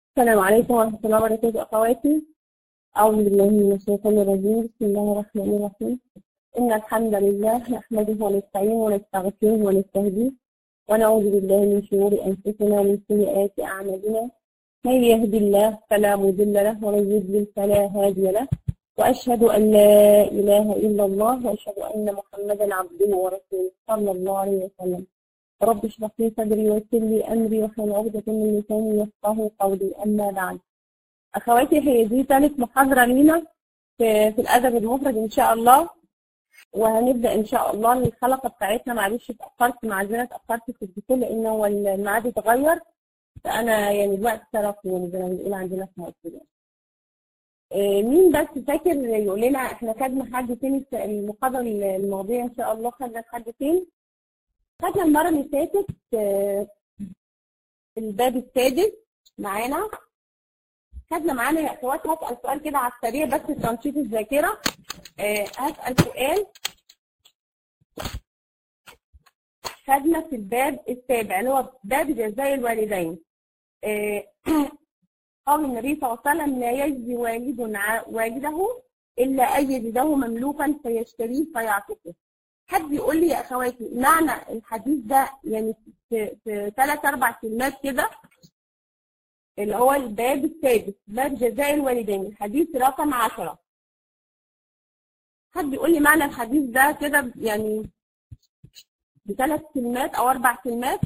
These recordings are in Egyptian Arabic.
السلام عليكم ورحمة الله وبركاته أخواتي أعوذ بالله من الشيطان الرجيم بسم الله الرحمن الرحيم إن الحمد لله نحمده ونستعينه ونستغفره ونستهديه ونعوذ بالله من شرور أنفسنا ومن سيئات أعمالنا من يهد الله فلا مضل له ومن يضلل فلا هادي له وأشهد أن لا إله إلا الله وأشهد أن محمدا عبده ورسوله صلى الله عليه وسلم رب اشرح لي صدري ويسر لي أمري واحلل عقدة من لساني يفقه قولي أما بعد أخواتي هي دي ثالث محاضرة لينا في, في الأدب المفرد إن شاء الله وهنبدأ إن شاء الله الحلقة بتاعتنا معلش اتأخرت معذرة اتأخرت في الدخول لأن هو الميعاد اتغير فأنا يعني الوقت سرق يعني زي ما بنقول عندنا في مصر يعني. إيه، مين بس فاكر يقول لنا احنا خدنا حد تاني في المحاضرة الماضية إن شاء الله خدنا حد تاني خدنا المرة اللي فاتت آه، الباب السادس معانا خدنا معانا يا اخوات هسأل سؤال كده على السريع بس تنشيط الذاكرة آه، هسأل سؤال خدنا في الباب السابع اللي هو باب جزاء الوالدين آه، قال النبي صلى الله عليه وسلم لا يجزي والد ع- والده إلا أن يجده مملوكا فيشتريه فيعتقه حد يقول لي يا اخواتي معنى الحديث ده يعني في, في ثلاث اربع كلمات كده اللي هو الباب السادس باب جزاء الوالدين الحديث رقم 10 حد يقول لي معنى الحديث ده كده يعني بثلاث كلمات او اربع كلمات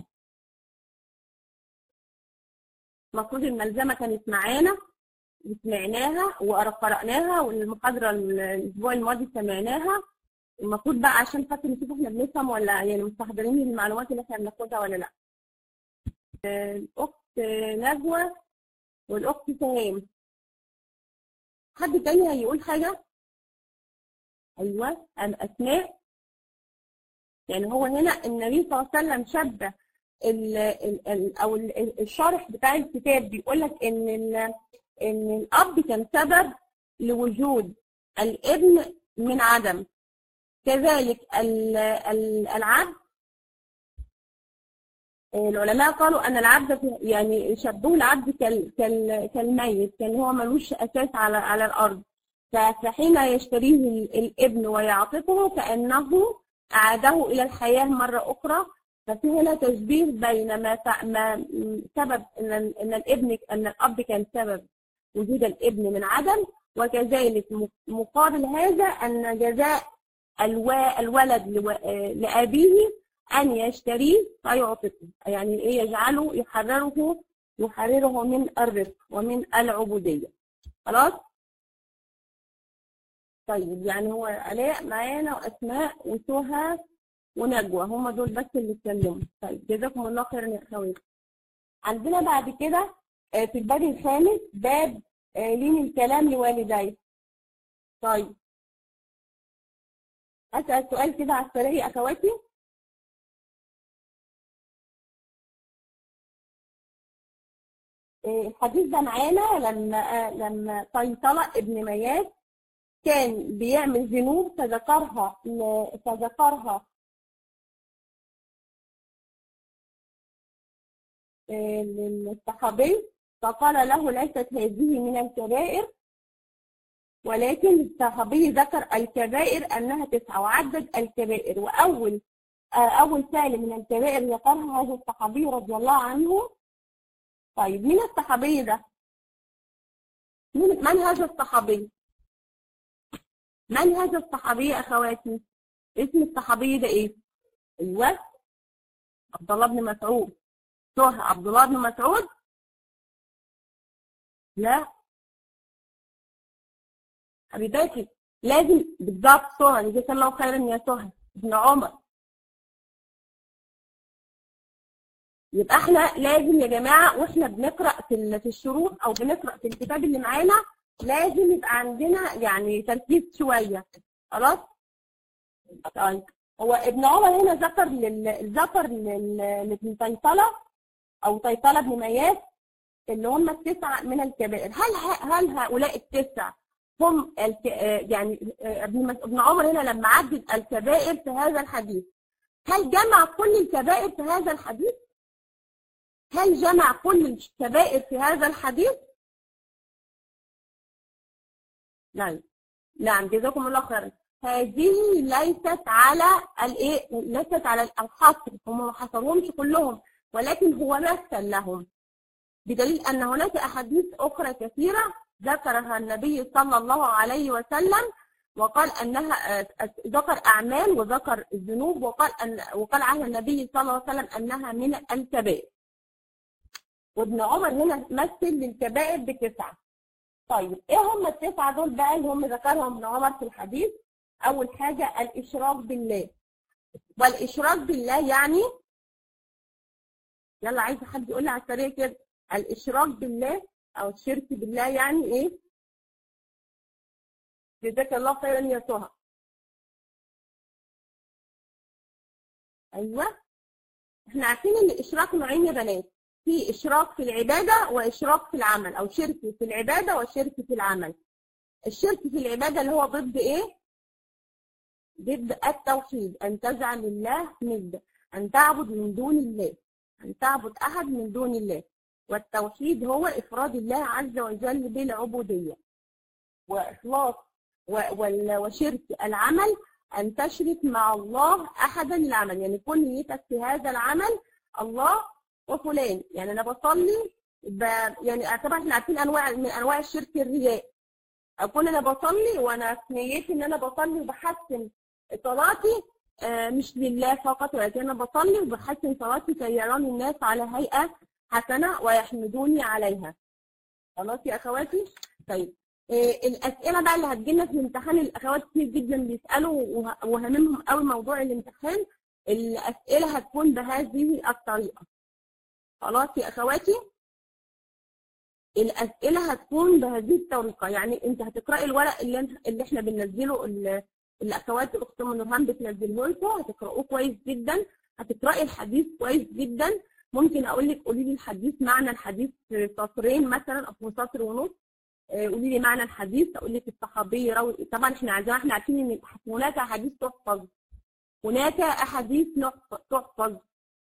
المفروض الملزمه كانت معانا وسمعناها وقرأناها والمحاضره الاسبوع الماضي سمعناها المفروض بقى عشان خاطر نشوف احنا بنفهم ولا يعني مستحضرين المعلومات اللي احنا بناخدها ولا لا. آه، الاخت نجوى والاخت سهام. حد تاني هيقول حاجه؟ ايوه انا اسماء يعني هو هنا النبي صلى الله عليه وسلم شبه ال ال ال او ال- الشرح بتاع الكتاب بيقول لك ان ال- ان الاب كان سبب لوجود الابن من عدم كذلك ال- ال- العبد العلماء قالوا ان العبد في- يعني شبهوا العبد كال كال كالميت كان هو ملوش اساس على على الارض ف- فحين يشتريه ال- الابن ويعتقه كانه اعاده الى الحياه مره اخرى ففي هنا تشبيه بين ما ف- ما سبب ان ان الابن ان الاب كان سبب وجود الابن من عدم وكذلك م- مقابل هذا ان جزاء الوا- الولد لو- آه، لأبيه أن يشتريه فيعتقه يعني إيه يجعله يحرره يحرره من الرفق ومن العبودية خلاص طيب يعني هو آلاء معانا وأسماء وسهى ونجوى هم دول بس اللي اتكلموا طيب جزاكم الله خيرا يا أخواتي عندنا بعد كده آه، في الباب الخامس باب آه، لين الكلام لوالديه طيب أسأل سؤال كده على السريع يا أخواتي إيه، الحديث ده معانا لما آه، لما طيطلة ابن مياس كان بيعمل ذنوب فذكرها ل- فذكرها إيه، للصحابي فقال له ليست هذه من الكبائر ولكن الصحابي ذكر الكبائر أنها تسعة وعدد الكبائر وأول آه، أول فعل من الكبائر ذكرها هذا الصحابي رضي الله عنه طيب مين الصحابي ده؟ مين من هذا الصحابي؟ من هذا الصحابي يا أخواتي؟ اسم الصحابي ده إيه؟ أيوه عبد الله بن مسعود سهى عبد الله بن مسعود؟ لا حبيباتي لازم بالظبط سهى جزاك الله خيرا يا سهى ابن عمر يبقى احنا لازم يا جماعه واحنا بنقرا في ال- في الشروط او بنقرا في الكتاب اللي معانا لازم يبقى عندنا يعني تركيز شويه خلاص طيب هو ابن عمر هنا ذكر لل... ذكر لل... لابن طيطله او طيطله بن مياس اللي هم التسعه من الكبائر هل ه... هل هؤلاء التسعه هم الك... آه، يعني آه، ابن مس- ابن عمر هنا لما عدد الكبائر في هذا الحديث هل جمع كل الكبائر في هذا الحديث؟ هل جمع كل الكبائر في هذا الحديث؟ نعم نعم جزاكم الله خيرا هذه ليست على الايه ليست على الحصر هم ما حصروهمش كلهم ولكن هو مثل لهم بدليل ان هناك احاديث اخرى كثيره ذكرها النبي صلى الله عليه وسلم وقال انها ذكر اعمال وذكر الذنوب وقال ان وقال عنها النبي صلى الله عليه وسلم انها من الكبائر وابن عمر هنا مثل للكبائر بتسعه طيب ايه هم التسعه دول بقى اللي هم ذكرهم ابن عمر في الحديث اول حاجه الاشراك بالله والاشراك بالله يعني يلا عايزه حد يقول لي على السريع كده الاشراك بالله او الشرك بالله يعني ايه جزاك الله خيرا يا سهى ايوه احنا عارفين ان الاشراك نوعين يا بنات في اشراك في العباده واشراك في العمل او شرك في العباده وشرك في العمل الشرك في العباده اللي هو ضد ايه ضد التوحيد ان تجعل لله ند ان تعبد من دون الله ان تعبد احد من دون الله والتوحيد هو افراد الله عز وجل بالعبوديه واخلاص وشرك العمل أن تشرك مع الله أحدا العمل يعني كل نيتك في هذا العمل الله وفلان يعني أنا بصلي ب... يعني طبعا احنا عارفين أنواع من أنواع الشرك الرياء أكون أنا بصلي وأنا في نيتي إن أنا بصلي وبحسن صلاتي آه مش لله فقط ولكن أنا بصلي وبحسن صلاتي كي يراني الناس على هيئة حسنة ويحمدوني عليها خلاص يا أخواتي طيب الاسئله بقى اللي هتجيلنا في الامتحان الاخوات كتير جدا بيسالوا وهممهم قوي موضوع الامتحان الاسئله هتكون بهذه الطريقه خلاص يا اخواتي الاسئله هتكون بهذه الطريقه يعني انت هتقراي الورق اللي, اللي احنا بننزله الاخوات الاخت ام نورهان بتنزله لكم هتقرأوه كويس جدا هتقراي الحديث كويس جدا ممكن اقول لك قولي لي الحديث معنى الحديث في سطرين مثلا او في سطر ونص قولي لي معنى الحديث اقول لك الصحابي روي طبعا احنا عايزين احنا عارفين ان هناك احاديث تحفظ هناك احاديث تحفظ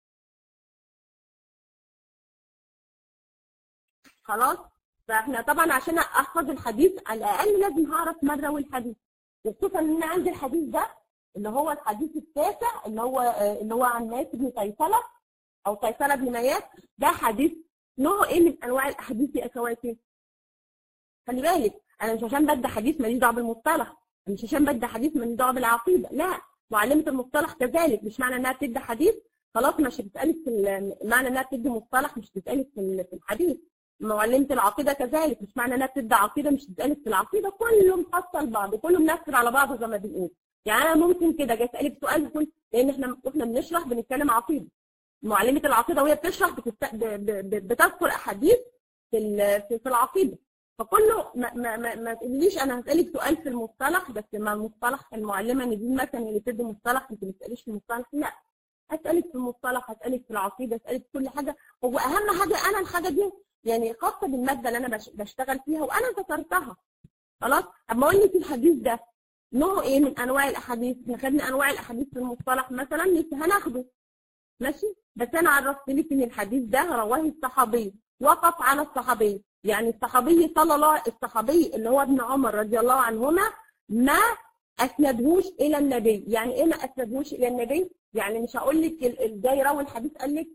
خلاص فاحنا طبعا عشان احفظ الحديث على الاقل لازم هعرف من روي الحديث وخصوصا ان انا عندي الحديث ده اللي هو الحديث التاسع اللي هو اللي هو عن ناس بن قيصله او قيصله بن مياس ده حديث نوعه ايه من انواع الاحاديث يا اخواتي؟ خلي بالك انا مش عشان بدي حديث ماليش دعوه بالمصطلح مش عشان بدي حديث ماليش دعوه بالعقيده لا معلمه المصطلح كذلك مش معنى انها بتدي حديث خلاص مش هتسالك في معنى انها بتدي مصطلح مش هتسالك في في الحديث معلمه العقيده كذلك مش معنى انها بتدي عقيده مش هتسالك في العقيده كله محصل بعض كله منفر على بعضه زي ما بنقول يعني انا ممكن كده جاي اسالك سؤال يكون لان احنا واحنا بنشرح بنتكلم عقيده معلمه العقيده وهي بتشرح بتست... ب... ب... بتذكر احاديث في ال... في العقيده فكله ما ما ما, ما تقوليش انا هسالك سؤال في المصطلح بس ما المصطلح المعلمه نجيب مثلا اللي بتدي مصطلح انت ما تساليش في المصطلح لا هسالك في المصطلح هسالك في العقيده هسالك في كل حاجه هو اهم حاجه انا الحاجه دي يعني خاصه بالماده اللي انا بشتغل فيها وانا ذكرتها خلاص اما اقول لك الحديث ده نوعه ايه من انواع الاحاديث احنا خدنا انواع الاحاديث في المصطلح مثلا لسه هناخده ماشي بس انا عرفت لك ان الحديث ده رواه الصحابي وقف على الصحابي يعني الصحابي صلى الله الصحابي اللي هو ابن عمر رضي الله عنهما ما اسندهوش الى النبي يعني ايه ما اسندهوش الى النبي يعني مش هقول لك الجاي راوي الحديث قال لك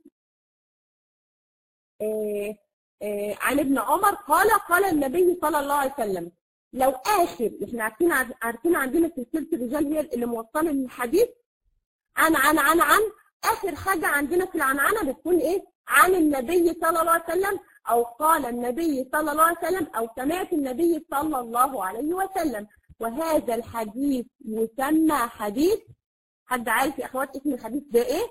إيه إيه عن ابن عمر قال قال النبي صلى الله عليه وسلم لو اخر احنا عارفين عارفين عندنا سلسله الرجال هي اللي موصله للحديث عن عن عن عن اخر حاجه عندنا في العنعنه بتكون ايه عن النبي صلى الله عليه وسلم أو قال النبي صلى الله عليه وسلم أو سمعت النبي صلى الله عليه وسلم وهذا الحديث يسمى حديث حد عارف يا أخوات اسم الحديث ده إيه؟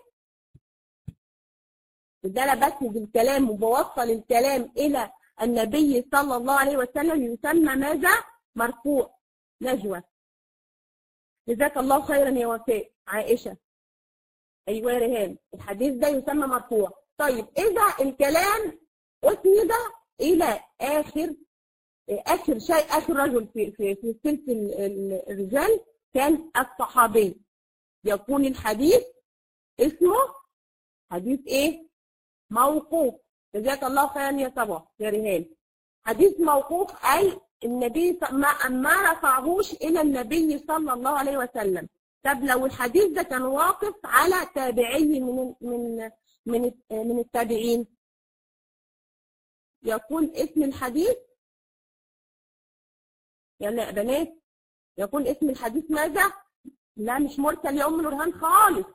ده أنا بسند الكلام وبوصل الكلام إلى النبي صلى الله عليه وسلم يسمى ماذا؟ مرفوع نجوى جزاك الله خيرا يا وفاء عائشة أيوة يا ريهام الحديث ده يسمى مرفوع طيب إذا الكلام أسند إلى آخر آخر شيء آخر رجل في في في سلسلة الرجال كان الصحابي يكون الحديث اسمه حديث إيه؟ موقوف جزاك الله خيرا يا صباح يا ريهان حديث موقوف أي النبي ص- ما ما رفعهوش إلى النبي صلى الله عليه وسلم طب لو الحديث ده كان واقف على تابعي من من من من التابعين يكون اسم الحديث يلا يا بنات يكون اسم الحديث ماذا؟ لا مش مرسل يا ام نورهان خالص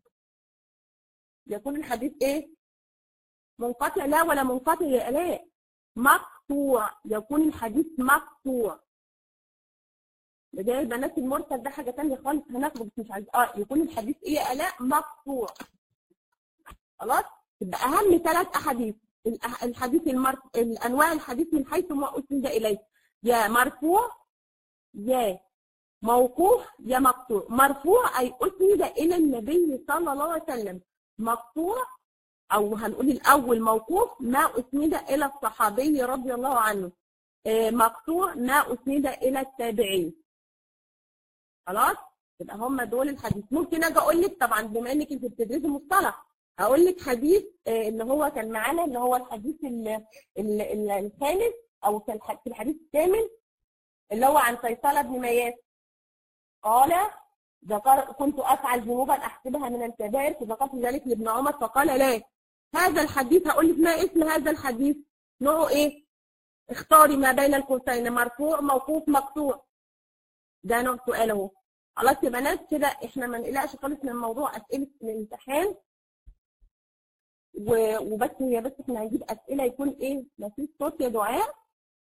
يكون الحديث ايه؟ منقطع لا ولا منقطع يا الاء مقطوع يكون الحديث مقطوع ده يا بنات المرسل ده حاجه ثانيه خالص هناخده بس مش عايز اه يكون الحديث ايه يا الاء مقطوع خلاص يبقى اهم ثلاث احاديث الأح- الحديث المرف... الانواع الحديث من حيث ما اسند اليه يا مرفوع يا موقوف يا مقطوع مرفوع اي اسند الى النبي صلى الله عليه وسلم مقطوع او هنقول الاول موقوف ما اسند الى الصحابي رضي الله عنه آه، مقطوع ما اسند الى التابعين خلاص يبقى هم دول الحديث ممكن اجي اقول لك طبعا بما انك انت بتدرسي مصطلح هقول لك حديث آه، اللي هو كان معانا اللي هو الحديث ال- ال- ال- الخامس او في الح- في الحديث الثامن اللي هو عن فيصل بن مياس قال ذكر كنت افعل ذنوبا احسبها من الكبائر فذكرت ذلك لابن عمر فقال لا هذا الحديث هقول لك ما اسم هذا الحديث نوعه ايه اختاري ما بين القوسين مرفوع موقوف مقطوع ده نوع سؤال اهو خلاص يا بنات كده احنا ما نقلقش خالص من موضوع اسئله الامتحان و- وبس هي بس احنا هنجيب اسئله يكون ايه مفيش صوت يا دعاء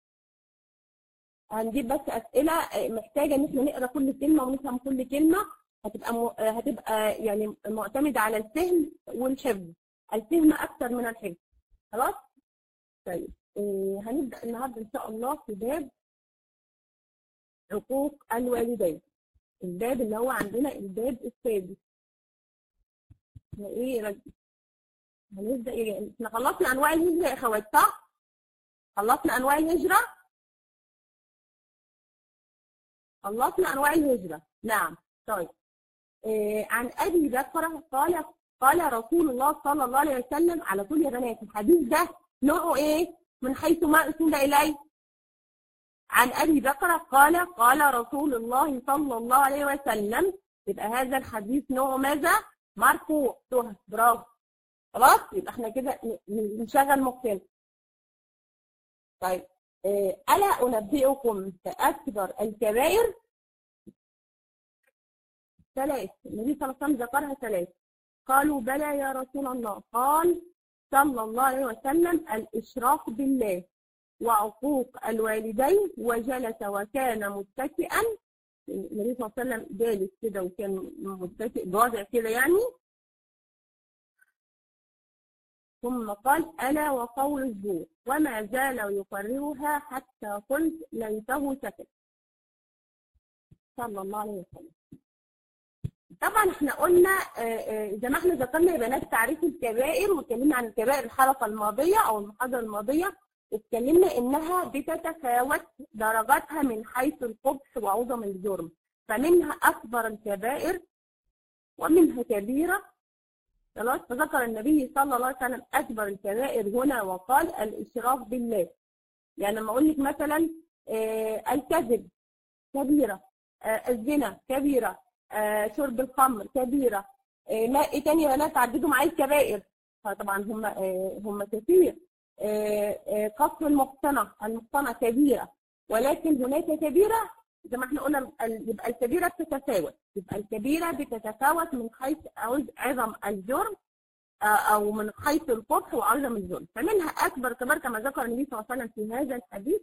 هنجيب بس اسئله آه، محتاجه ان احنا نقرا كل كلمه ونفهم كل كلمه هتبقى م... آه، هتبقى يعني معتمده على الفهم والحفظ الفهم اكثر من الحفظ خلاص طيب آه، هنبدا النهارده ان شاء الله في باب حقوق الوالدين الباب اللي هو عندنا الباب السادس احنا ايه رج... هنبدا ايه احنا خلصنا انواع الهجره يا اخوات صح خلصنا انواع الهجره خلصنا انواع الهجره نعم طيب آه عن ابي بكر قال قال رسول الله صلى الله عليه وسلم على طول يا بنات الحديث ده نوعه ايه من حيث ما اسند اليه عن ابي بكر قال قال رسول الله صلى الله عليه وسلم يبقى هذا الحديث نوعه ماذا مرفوع تهى برافو خلاص يبقى احنا كده ن- ن- نشغل مخنا طيب آه، ألا أنبئكم بأكبر الكبائر ثلاث النبي صلى الله عليه وسلم ذكرها ثلاث قالوا بلى يا رسول الله قال صلى الله عليه وسلم الإشراك بالله وعقوق الوالدين وجلس وكان متكئا النبي صلى الله عليه وسلم جالس كده وكان متكئ ضاجع كده يعني ثم قال ألا وقول الزور وما زال يقررها حتى قلت ليته سكت صلى الله عليه وسلم طبعا احنا قلنا آه، آه، زي ما احنا ذكرنا يا بنات تعريف الكبائر واتكلمنا عن الكبائر الحلقه الماضيه او المحاضره الماضيه اتكلمنا انها بتتفاوت درجاتها من حيث القبح وعظم الجرم فمنها اكبر الكبائر ومنها كبيره خلاص فذكر النبي صلى الله عليه وسلم اكبر الكبائر هنا وقال الاشراك بالله يعني لما اقول لك مثلا آه، الكذب كبيره آه، الزنا كبيره آه، شرب الخمر كبيره آه، ما ايه تاني يا بنات عددوا معايا الكبائر فطبعا هم آه، هم كثير آه، آه، قصر المقتنع المقتنع كبيره ولكن هناك كبيره زي ما احنا قلنا ال- يبقى الكبيره بتتفاوت يبقى الكبيره بتتفاوت من حيث عز- عظم الجرم آه، او من حيث القبح وعظم الجرم فمنها اكبر كبار كما ذكر النبي صلى الله عليه وسلم في هذا الحديث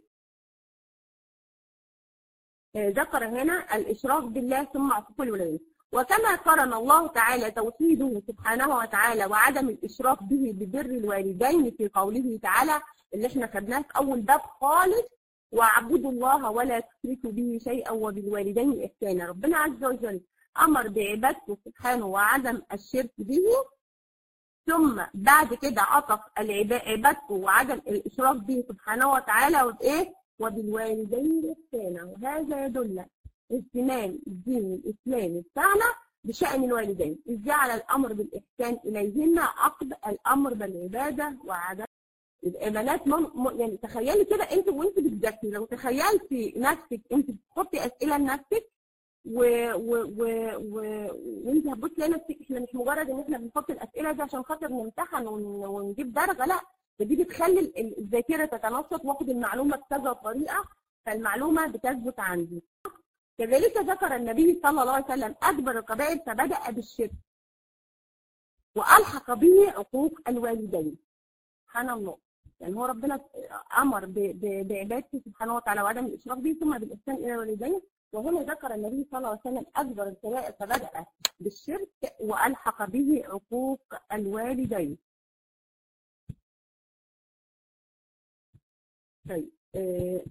آه، ذكر هنا الإشراك بالله ثم عقوق الولايات وكما قرن الله تعالى توحيده سبحانه وتعالى وعدم الإشراك به ببر الوالدين في قوله تعالى اللي احنا خدناه في أول باب خالص واعبدوا الله ولا تشركوا به شيئا وبالوالدين إحسانا ربنا عز وجل أمر بعبادته سبحانه وعدم الشرك به ثم بعد كده عطف العبا- عبادته وعدم الإشراك به سبحانه وتعالى وبإيه؟ وبالوالدين إحسانا وهذا يدل اهتمام الدين الإسلامي بتاعنا بشأن الوالدين إذ جعل الأمر بالإحسان إليهن عقب الأمر بالعبادة وعدم يبقى بنات مم... م- يعني تخيلي كده انت وانت بتذاكري لو تخيلتي نفسك انت بتحطي اسئله لنفسك و و و و وانت هتبصي تلاقي نفسك احنا مش مجرد ان احنا بنحط الاسئله دي عشان خاطر نمتحن ون... ونجيب درجه لا ده دي بتخلي ال- الذاكره تتنشط واخد المعلومه بكذا طريقه فالمعلومه بتثبت عندي كذلك ذكر النبي صلى الله عليه وسلم اكبر القبائل فبدا بالشرك والحق به عقوق الوالدين سبحان الله يعني هو ربنا امر ب- ب- بعبادته سبحانه وتعالى وعدم الاشراك به ثم بالاحسان الى الوالدين وهنا ذكر النبي صلى الله عليه وسلم اكبر الكبائر فبدا بالشرك والحق به عقوق الوالدين. طيب آه،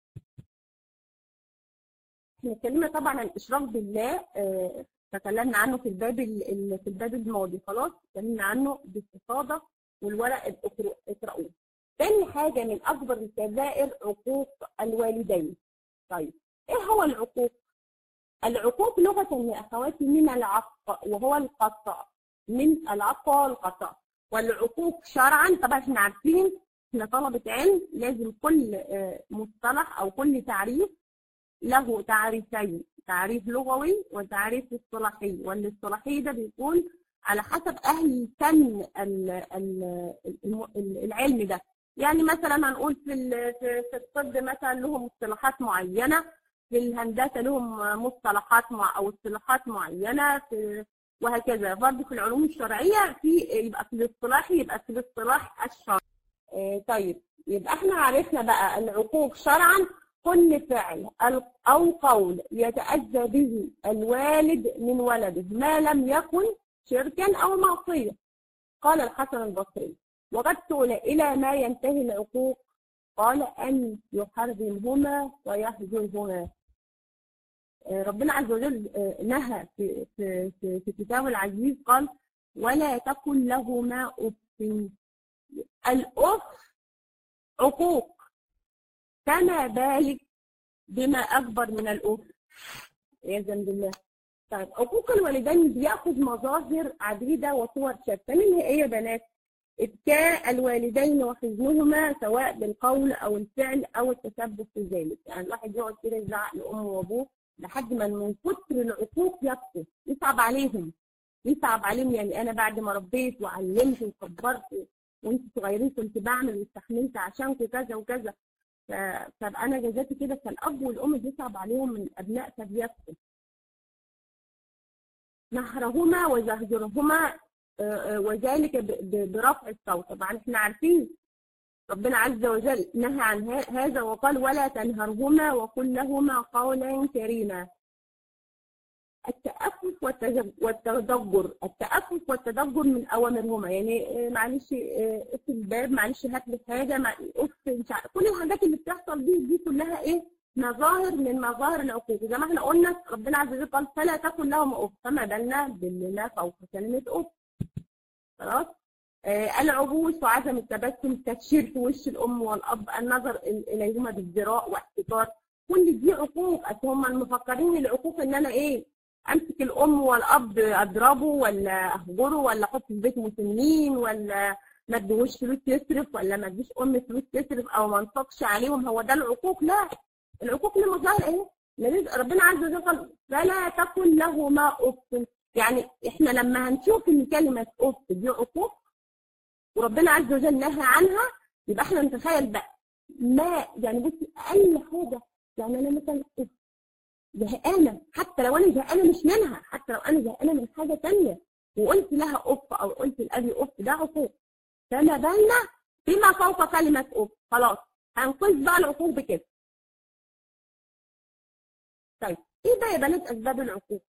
احنا اتكلمنا طبعا عن الاشراك بالله آه، تكلمنا عنه في الباب ال- ال- في الباب الماضي خلاص اتكلمنا عنه باستفاضه والورق اقرأ- اقرأوه. تاني حاجه من اكبر الكبائر عقوق الوالدين. طيب ايه هو العقوق؟ العقوق لغة يا أخواتي من العق وهو القطع من العق والقطع والعقوق شرعا طبعا احنا عارفين احنا طلبة علم لازم كل آه، مصطلح أو كل تعريف له تعريفين تعريف لغوي وتعريف اصطلاحي والاصطلاحي ده بيكون على حسب أهل فن ال- ال- الم- العلم ده يعني مثلا هنقول في ال- في في الطب مثلا لهم مصطلحات معينة في الهندسه لهم مصطلحات مع او اصطلاحات معينه في وهكذا برضه في العلوم الشرعيه في يبقى في الاصطلاح يبقى في الاصطلاح الشرعي آه، طيب يبقى احنا عرفنا بقى العقوق شرعا كل فعل ال- او قول يتأذى به الوالد من ولده ما لم يكن شركا او معصيه قال الحسن البصري وقد سئل الى ما ينتهي العقوق قال أن يحرمهما ويهجرهما آه، ربنا عز وجل آه، نهى في في في, في كتابه العزيز قال ولا تكن لهما أف الأف عقوق فما بالك بما أكبر من الأف عياذا بالله طيب عقوق الوالدين بياخذ مظاهر عديدة وصور شتى منها إيه يا بنات؟ إبكاء الوالدين وحزنهما سواء بالقول أو الفعل أو التسبب في ذلك، يعني الواحد يقعد كده يزعق لأمه وأبوه لحد ما من كتر العقوق يكفر، يصعب عليهم يصعب عليهم يعني أنا بعد ما ربيت وعلمت وكبرت وأنتوا صغيرين كنت بعمل واستحملت عشانكم كذا وكذا ف- طب أنا جزاتي كده فالأب والأم بيصعب عليهم من الأبناء فبيكفر. نهرهما وزهجرهما آه، آه، وذلك ب- ب- برفع الصوت طبعا احنا عارفين ربنا عز وجل نهى عن ه- هذا وقال ولا تنهرهما وقل لهما قولا كريما التأفف والتج- والتدبر التأفف والتدبر من أوامرهما يعني آه، معلش آه، اقف الباب معلش هات لي حاجة مع- اقف مش عارف- كل الحاجات اللي بتحصل دي دي كلها ايه مظاهر من مظاهر العقوق زي ما احنا قلنا ربنا عز وجل قال فلا تكن لهم اف فما بالنا باللي لا فوق كلمة اف خلاص آه، العبوس وعدم التبسم تكشير في وش الام والاب النظر ال- اليهما بالذراع واحتقار كل دي عقوق اصل هم المفكرين العقوق ان انا ايه امسك الام والاب اضربه ولا اهجره ولا احط في البيت مسنين ولا ما اديهوش فلوس يصرف ولا ما اديش ام فلوس تصرف او ما انفقش عليهم هو ده العقوق لا العقوق لما ظهر ايه لذلك ربنا عز وجل قال فلا تكن لهما اف يعني احنا لما هنشوف ان كلمه اف دي عقوق وربنا عز وجل نهى عنها يبقى احنا نتخيل بقى ما يعني بصي اقل حاجه يعني انا مثلا اف زهقانه حتى لو انا زهقانه مش منها حتى لو انا زهقانه من حاجه ثانيه وقلت لها اف او قلت لابي اف ده عقوق فما بالنا فيما فوق كلمه اف خلاص هنقيس بقى العقوق بكده طيب ايه بقى يا بنات اسباب العقوق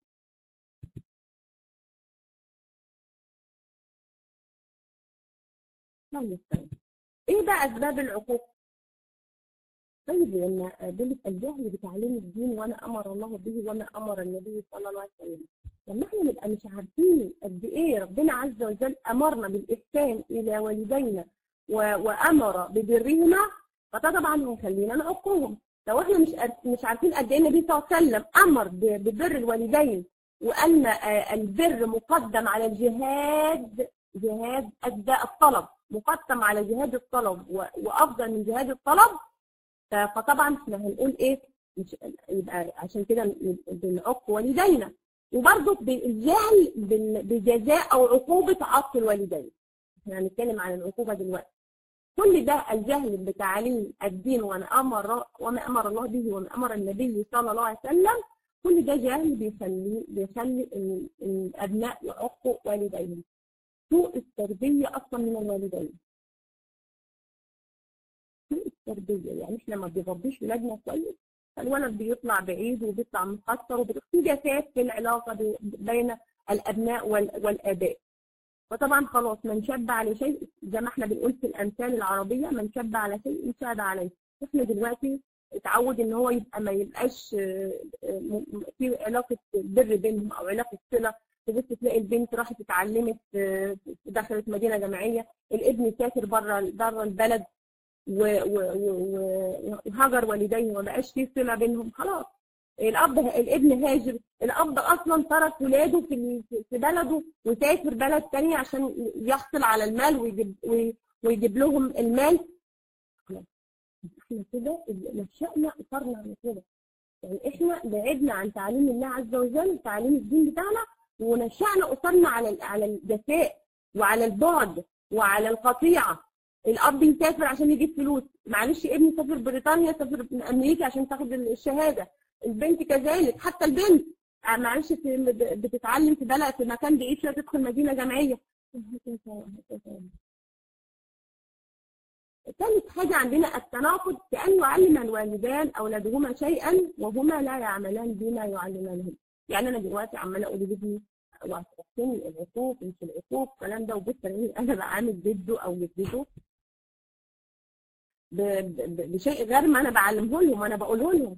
طيب طيب ايه بقى اسباب العقوق طيب لما قابلت الجهل بتعليم الدين وما امر الله به وما امر النبي صلى الله عليه وسلم لما احنا نبقى مش عارفين قد ايه ربنا عز وجل امرنا بالاحسان الى والدينا و- وامر ببرهما فده طبعا هيخلينا نعقهم لو احنا مش قد- مش عارفين قد ايه النبي صلى الله عليه وسلم امر ب- ببر الوالدين وان آه، البر مقدم على الجهاد جهاد اداء الطلب مقدم على جهاد الطلب و- وافضل من جهاد الطلب ف- فطبعا احنا هنقول ايه مش يبقى عشان كده ن- بنعق والدينا وبرضه بالجهل بال- بجزاء او عقوبه عق الوالدين احنا هنتكلم عن العقوبه دلوقتي كل ده الجهل بتعليم الدين وما امر وما امر الله به وما امر النبي صلى الله عليه وسلم كل ده جهل بيخلي بيخلي إن إن الابناء يعقوا والديهم سوء التربيه اصلا من الوالدين سوء التربيه يعني احنا ما بنربيش ولادنا كويس فالولد بيطلع بعيد وبيطلع مقصر وبيبقى في جفاف في العلاقه بي- بين الابناء وال- والاباء فطبعا خلاص من شب على شيء زي ما احنا بنقول في الامثال العربيه من شب على شيء شاب عليه احنا دلوقتي اتعود ان هو يبقى ما يبقاش آه، آه، م- في علاقه بر بينهم او علاقه صله تبص تلاقي البنت راحت اتعلمت آه، دخلت مدينه جامعيه الابن سافر بره بره البلد و- و- و- وهجر والديه وما بقاش في صله بينهم خلاص الاب الابن هاجر الاب اصلا ترك ولاده في في بلده وسافر بلد تاني عشان يحصل على المال ويجيب وي- ويجيب لهم المال خلاص. احنا كده نشأنا اثرنا على كده يعني احنا بعدنا عن تعليم الله عز وجل تعليم الدين بتاعنا ونشأنا اثرنا على ال- على الجفاء وعلى البعد وعلى القطيعه الاب يسافر عشان يجيب فلوس معلش ابني سافر بريطانيا سافر من امريكا عشان تاخد الشهاده البنت كذلك حتى البنت آه، معلش في- بتتعلم في بلد في مكان بعيد شويه تدخل مدينه جامعيه ثالث حاجة عندنا التناقض كأن يعلم الوالدان أولادهما شيئا وهما لا يعملان بما يعلمانهم يعني أنا دلوقتي عمالة أقول لابني وهتحسني العقوق مش العقوق الكلام ده وبص ألاقيني أنا بعامل جده أو جدته ب- ب- بشيء غير ما أنا بعلمه لهم وأنا بقوله لهم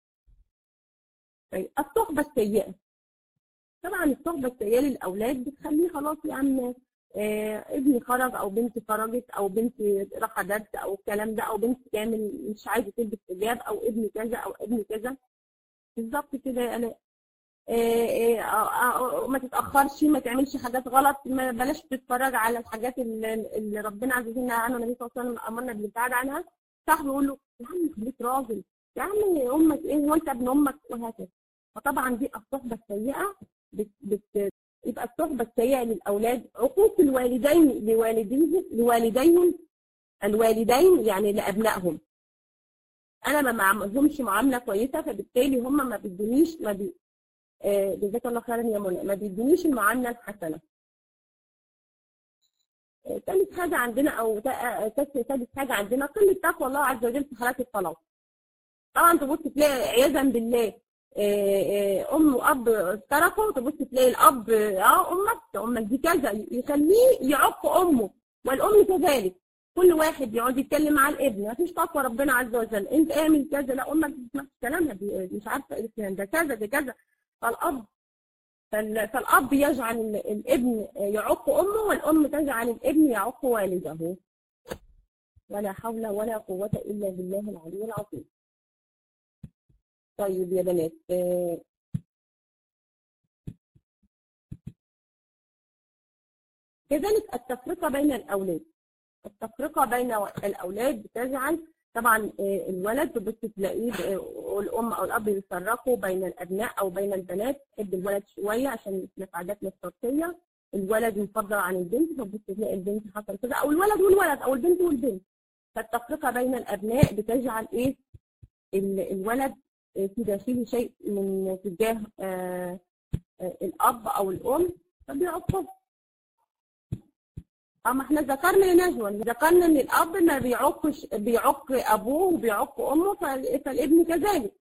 طيب الصحبة السيئة طبعا الصحبة السيئة للأولاد بتخليه خلاص يا عم آه، ابني خرج او بنتي خرجت او بنتي راحه درس او الكلام ده او بنتي كامل مش عايزه تلبس حجاب او ابني كذا او ابني كذا بالظبط كده يا الاء آه، آه، آه، آه، ما تتاخرش ما تعملش حاجات غلط ما بلاش تتفرج على الحاجات اللي اللي ربنا عز وجل عنها والنبي صلى الله عليه وسلم امرنا بالابتعاد عنها صاحبه يقول له يا عم خليك راجل يا عم امك ايه هو انت ابن امك وهكذا فطبعا دي الصحبه السيئه بت بت يبقى الصحبة السيئة للأولاد عقوق الوالدين لوالديهم لوالديهم الوالدين يعني لأبنائهم أنا ما بعملهمش معاملة كويسة فبالتالي هم ما بيدونيش ما بي آه، جزاك الله خيرا يا منى ما بيدونيش المعاملة الحسنة آه، ثالث حاجة عندنا أو تا- آه، ثالث ثالث حاجة عندنا قلة تقوى الله عز وجل في حالات الطلاق طبعا تبص تلاقي عياذا بالله آه، آه، ام واب افترقوا تبص تلاقي الاب اه امك امك دي كذا يخليه يعق امه والام كذلك كل واحد يقعد يتكلم مع الابن مفيش تقوى ربنا عز وجل انت اعمل كذا لا امك ما بتسمعش كلامها دي مش عارفه ايه ده كذا ده كذا فالاب فال- فالاب يجعل ال- الابن يعق امه والام تجعل الابن يعق والده ولا حول ولا قوه الا بالله العلي العظيم طيب يا بنات آه، كذلك التفرقة بين الأولاد التفرقة بين الأولاد بتجعل طبعا آه، الولد تبص تلاقيه آه، الأم أو الأب يفرقوا بين الأبناء أو بين البنات تحب الولد شوية عشان في عاداتنا الشرقية الولد يفضل عن البنت فتبص تلاقي البنت حصل كذا أو الولد والولد أو البنت والبنت فالتفرقة بين الأبناء بتجعل إيه ال- الولد في داخله شيء من تجاه آه، آه، الأب أو الأم فبيعقب أما احنا ذكرنا يا نجوى ذكرنا إن الأب ما بيعقش بيعق أبوه وبيعق أمه فال- فالابن كذلك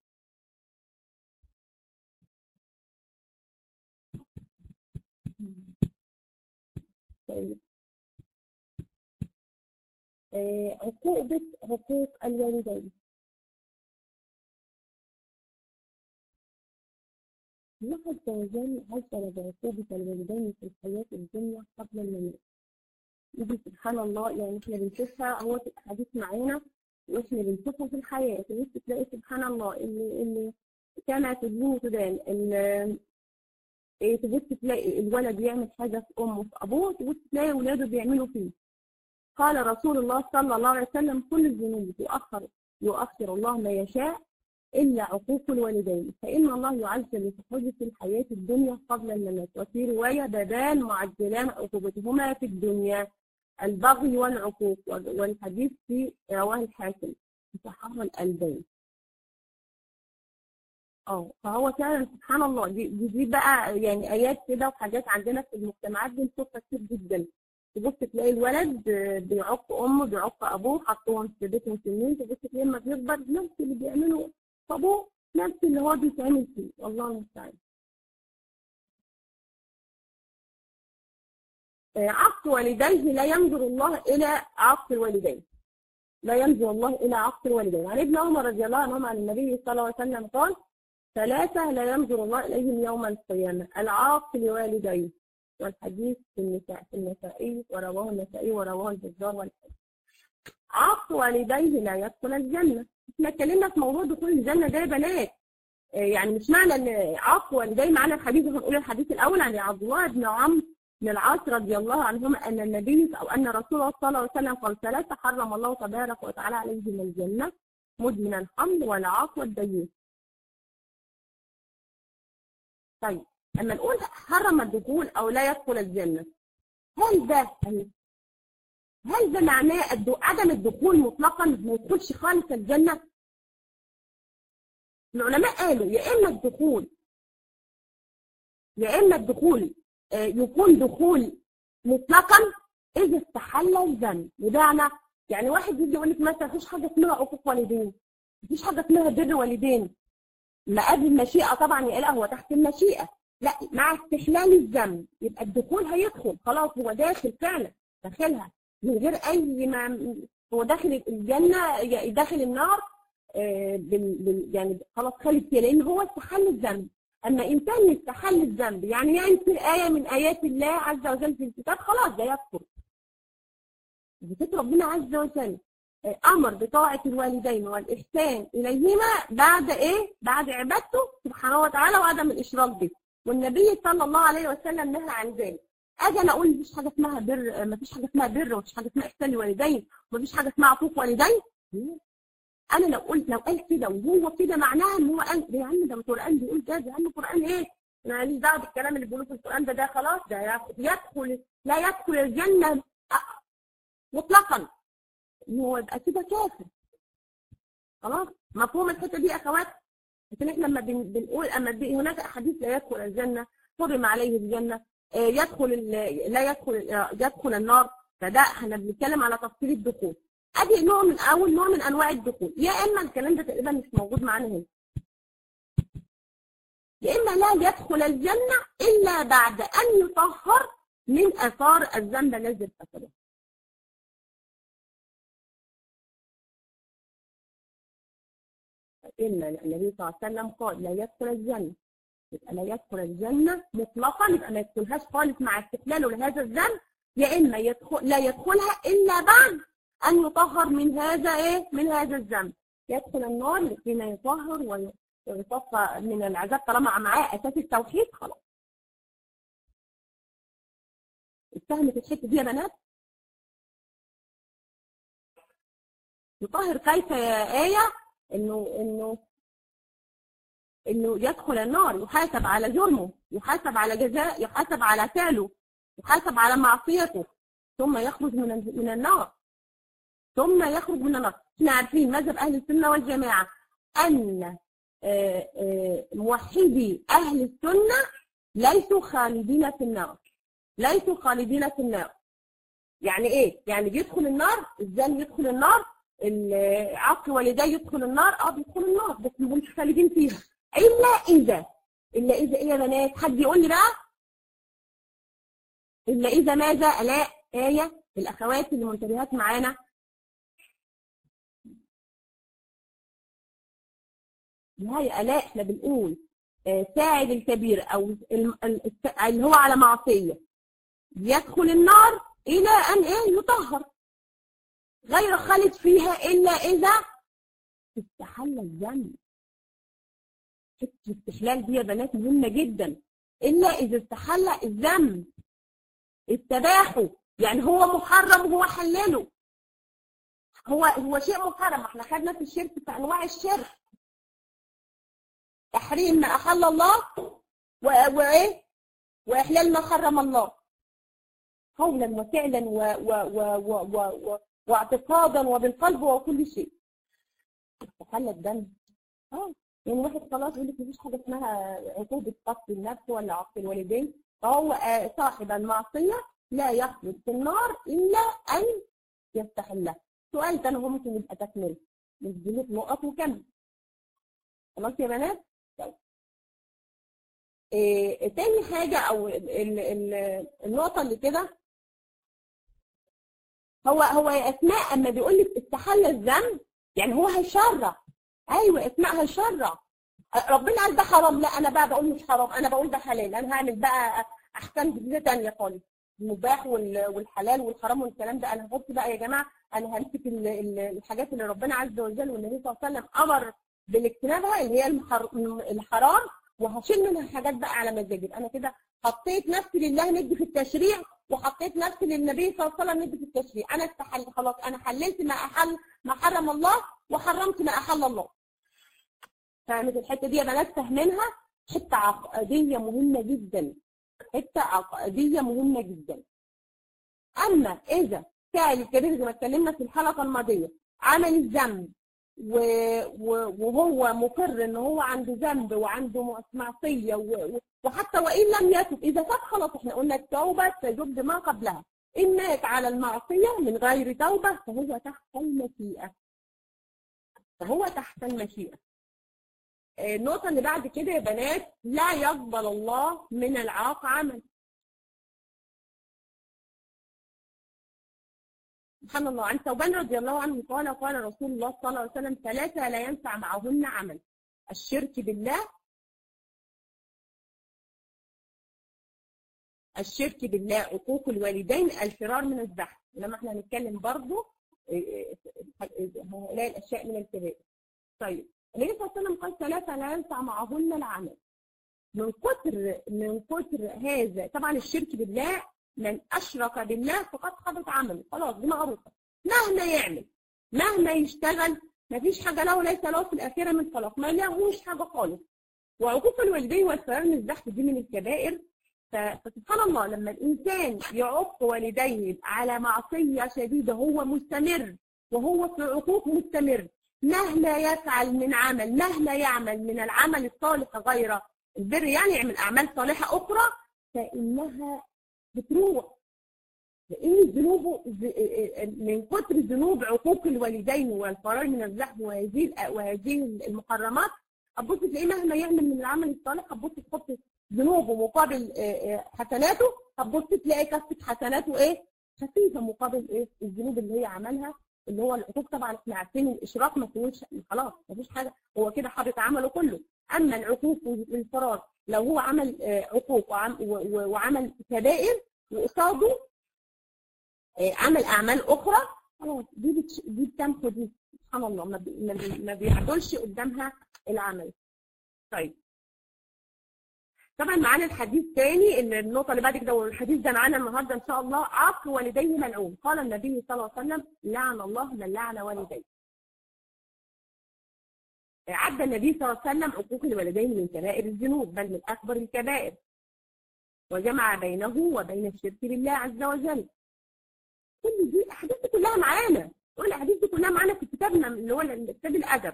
طيب. آه، عقوبة حقوق الوالدين الله عز وجل عجل بعقوبة الوالدين في الحياة الدنيا قبل الممات. دي سبحان الله يعني احنا بنشوفها هو في الأحاديث معانا واحنا بنشوفها في الحياة تبص تلاقي سبحان الله اللي اللي كما تدين تدان ال- إيه تبص تلاقي الولد يعمل حاجة في أمه في أبوه تبص تلاقي ولاده بيعملوا فيه قال رسول الله صلى الله عليه وسلم كل الذنوب تؤخر يؤخر الله ما يشاء إلا عقوق الوالدين فإن الله يعجل في الحياة الدنيا قبل الممات وفي رواية بدان معجلان عقوبتهما في الدنيا البغي والعقوق والحديث في رواه الحاكم صححه الألباني اه فهو فعلا سبحان الله دي, دي, دي بقى يعني ايات كده وحاجات عندنا في المجتمعات بنشوفها كتير جدا تبص تلاقي الولد بيعق امه بيعق ابوه حطهم في بيت مسلمين تبص تلاقيه لما بيكبر نفس اللي بيعمله ابوه نفس اللي هو بيتعمل فيه والله المستعان عق والديه لا ينظر الله الى عق الوالدين لا ينظر الله الى عق الوالدين عن ابن عمر رضي الله عنهما عن النبي صلى الله عليه وسلم قال ثلاثة لا ينظر الله إليهم يوم القيامة العاق لوالديه والحديث في النساء في النسائي ورواه النسائي ورواه البزار والحديث عاق والديه لا يدخل الجنة احنا اتكلمنا في موضوع دخول الجنة ده يا بنات يعني مش معنى ان عاق والديه معانا الحديث هنقول الحديث الأول عن عبد الله بن عمرو بن العاص رضي الله عنهما أن النبي أو أن رسول الله صلى الله عليه وسلم قال ثلاثة حرم الله تبارك وتعالى عليهم الجنة مدمن الحمل والعاق والديوث طيب لما نقول حرم الدخول او لا يدخل الجنه هل ده هل ده معناه عدم الدخول مطلقا ما يدخلش خالص الجنه العلماء قالوا يا اما الدخول يا اما الدخول يكون دخول مطلقا اذا استحل الذنب بمعنى يعني واحد يجي يقول لك مثلا مفيش حاجه اسمها عقوق والدين مفيش حاجه اسمها بر والدين ما قبل المشيئة طبعا يا لا هو تحت المشيئة لا مع استحلال الذنب يبقى الدخول هيدخل خلاص هو داخل فعلا داخلها من غير اي ما هو داخل الجنة داخل النار آه بال بال يعني خلاص خالد فيها لان هو استحل الذنب اما انسان يستحل الذنب يعني ينكر آية من آيات الله عز وجل في الكتاب خلاص ده يكفر بفكر ربنا عز وجل امر بطاعه الوالدين والاحسان اليهما بعد ايه؟ بعد عبادته سبحانه وتعالى وعدم الاشراك به. والنبي صلى الله عليه وسلم نهى عن ذلك. اجي انا اقول مفيش حاجه اسمها بر مفيش حاجه اسمها بر ومفيش حاجه اسمها احسان للوالدين ومفيش حاجه اسمها عقوق والدين. انا لو قلت لو قال كده وهو كده معناها ان هو قال يا عم ده القران بيقول كذا يا عم القران ايه؟ انا ماليش دعوه بالكلام اللي بيقولوه في القران ده ده خلاص ده يدخل لا يدخل الجنه مطلقا ان هو يبقى كده كافر خلاص مفهوم الحته دي يا اخوات لكن احنا لما بنقول اما هناك احاديث لا يدخل الجنه حرم عليه الجنه يدخل لا يدخل يدخل النار فده احنا بنتكلم على تفصيل الدخول ادي نوع من اول نوع من انواع الدخول يا اما الكلام ده تقريبا مش موجود معانا هنا يا اما لا يدخل الجنه الا بعد ان يطهر من اثار الذنب الذي ارتكبه إن النبي صلى الله عليه وسلم قال لا يدخل الجنة يبقى لا يدخل الجنة مطلقا يبقى ما يدخلهاش خالص مع استقلاله لهذا الذنب يا إما يدخل لا يدخلها إلا بعد أن يطهر من هذا إيه من هذا الذنب يدخل النار لكي يطهر ويصفى من العذاب طالما معاه أساس التوحيد خلاص اتهمت الحتة دي يا بنات يطهر كيف يا آية انه انه انه يدخل النار يحاسب على جرمه يحاسب على جزاء يحاسب على فعله يحاسب على معصيته ثم يخرج من من النار ثم يخرج من النار احنا عارفين مذهب اهل السنه والجماعه ان موحدي اهل السنه ليسوا خالدين في النار ليسوا خالدين في النار يعني ايه يعني بيدخل النار ازاي يدخل النار عق والديه يدخل النار اه بيدخل النار بس ما همش خالدين فيها الا اذا الا اذا ايه يا بنات حد يقول لي بقى الا اذا ماذا الاء ايه الاخوات اللي منتبهات معانا نهاية الاء احنا بنقول ساعد الكبير او اللي هو على معصيه يدخل النار الى ان ايه يطهر غير خالد فيها إلا إذا استحل الذنب حته الاستحلال دي يا بنات مهمة جدا إلا إذا استحل الذنب استباحه يعني هو محرم وهو حلله هو هو شيء محرم احنا خدنا في الشرك في انواع الشرك تحريم ما احل الله و- وايه واحلال ما حرم الله قولا وفعلا و و و و و و واعتقادا وبالقلب وكل شيء تحل الدم اه يعني واحد خلاص يقول لك مفيش حاجه اسمها عقوبه قتل النفس ولا عقد الوالدين فهو آه، صاحب المعصيه لا يخلد في النار الا ان يستحلها سؤال تاني هو ممكن يبقى تكمله مش بنوت نقط وكمل خلاص يا بنات طيب إيه تاني حاجة أو ال ال ال النقطة اللي كده هو هو يا أسماء أما بيقول لك استحل الذنب يعني هو هيشرع أيوه أسماء هيشرع ربنا قال ده حرام لا أنا بقى بقول مش حرام أنا بقول ده حلال أنا هعمل بقى أحكام جديدة تانية خالص المباح وال- والحلال والحرام والكلام ده أنا هحط بقى يا جماعة أنا همسك ال- ال- الحاجات اللي ربنا عز وجل والنبي صلى الله عليه وسلم أمر بالاجتنابها اللي هي المحر... الحرام وهشيل منها حاجات بقى على مزاجي انا كده حطيت نفسي لله ندي في التشريع وحطيت نفسي للنبي صلى الله عليه وسلم ندي في التشريع انا استحل خلاص انا حللت ما احل ما حرم الله وحرمت ما احل الله فاهمة الحته دي يا بنات فاهمينها حته عقديه مهمه جدا حته عقديه مهمه جدا اما اذا فعل الكبير زي ما اتكلمنا في الحلقه الماضيه عمل الذنب و- و- وهو مقر ان هو عنده ذنب وعنده معصيه و- و- وحتى وان لم يتب اذا تاب خلاص احنا قلنا التوبه تجد ما قبلها ان مات على المعصيه من غير توبه فهو تحت المشيئه فهو تحت المشيئه آه، النقطه اللي بعد كده يا بنات لا يقبل الله من العاق عمل سبحان الله عن ثوبان رضي الله عنه قال قال رسول الله صلى الله عليه وسلم ثلاثة لا ينفع معهن عمل الشرك بالله الشرك بالله عقوق الوالدين الفرار من الزحف لما احنا هنتكلم برضو إيه، إيه، هؤلاء الاشياء من الكبائر طيب النبي صلى الله عليه وسلم قال ثلاثة لا ينفع معهن العمل من كتر من كتر هذا طبعا الشرك بالله من اشرك بالله فقد حبط عمله خلاص دي معروفه مهما يعمل مهما يشتغل مفيش حاجه له ليس له في الاخره من خلاص ما لهوش حاجه خالص وعقوق الوالدين والفرار من الزحف دي من الكبائر ف- فسبحان الله لما الانسان يعق والديه على معصيه شديده هو مستمر وهو في عقوق مستمر مهما يفعل من عمل مهما يعمل من العمل الصالح غير البر يعني يعمل اعمال صالحه اخرى فانها بتروح لان الذنوب من كتر ذنوب عقوق الوالدين والفرار من الزحف وهذه وهذه المحرمات هتبص تلاقيه مهما يعمل من العمل الصالح هتبص تحط ذنوبه مقابل آه، آه، حسناته هتبص تلاقي كفه حسناته ايه؟ خفيفه مقابل ايه؟ الذنوب اللي هي عملها اللي هو العقوق طبعا احنا عارفين الاشراك ما فيهوش خلاص ما فيش حاجه هو كده حاطط عمله كله اما العقوق والفرار لو هو عمل آه، عقوق وعم- و- و- وعمل كبائر وقصاده آه، عمل اعمال اخرى خلاص دي بتش... دي بتمحو دي سبحان الله ما, بي... ما, بي... ما بيعدلش قدامها العمل طيب طبعا معانا الحديث تاني ان النقطه اللي بعد كده والحديث ده معانا النهارده ان شاء الله عق والديه ملعون قال النبي صلى الله عليه وسلم لعن الله من لعن والديه عد النبي صلى الله عليه وسلم عقوق الوالدين من كبائر الذنوب بل من اكبر الكبائر وجمع بينه وبين الشرك بالله عز وجل كل دي الاحاديث دي كلها معانا كل الاحاديث دي كلها معانا في كتابنا اللي هو كتاب الادب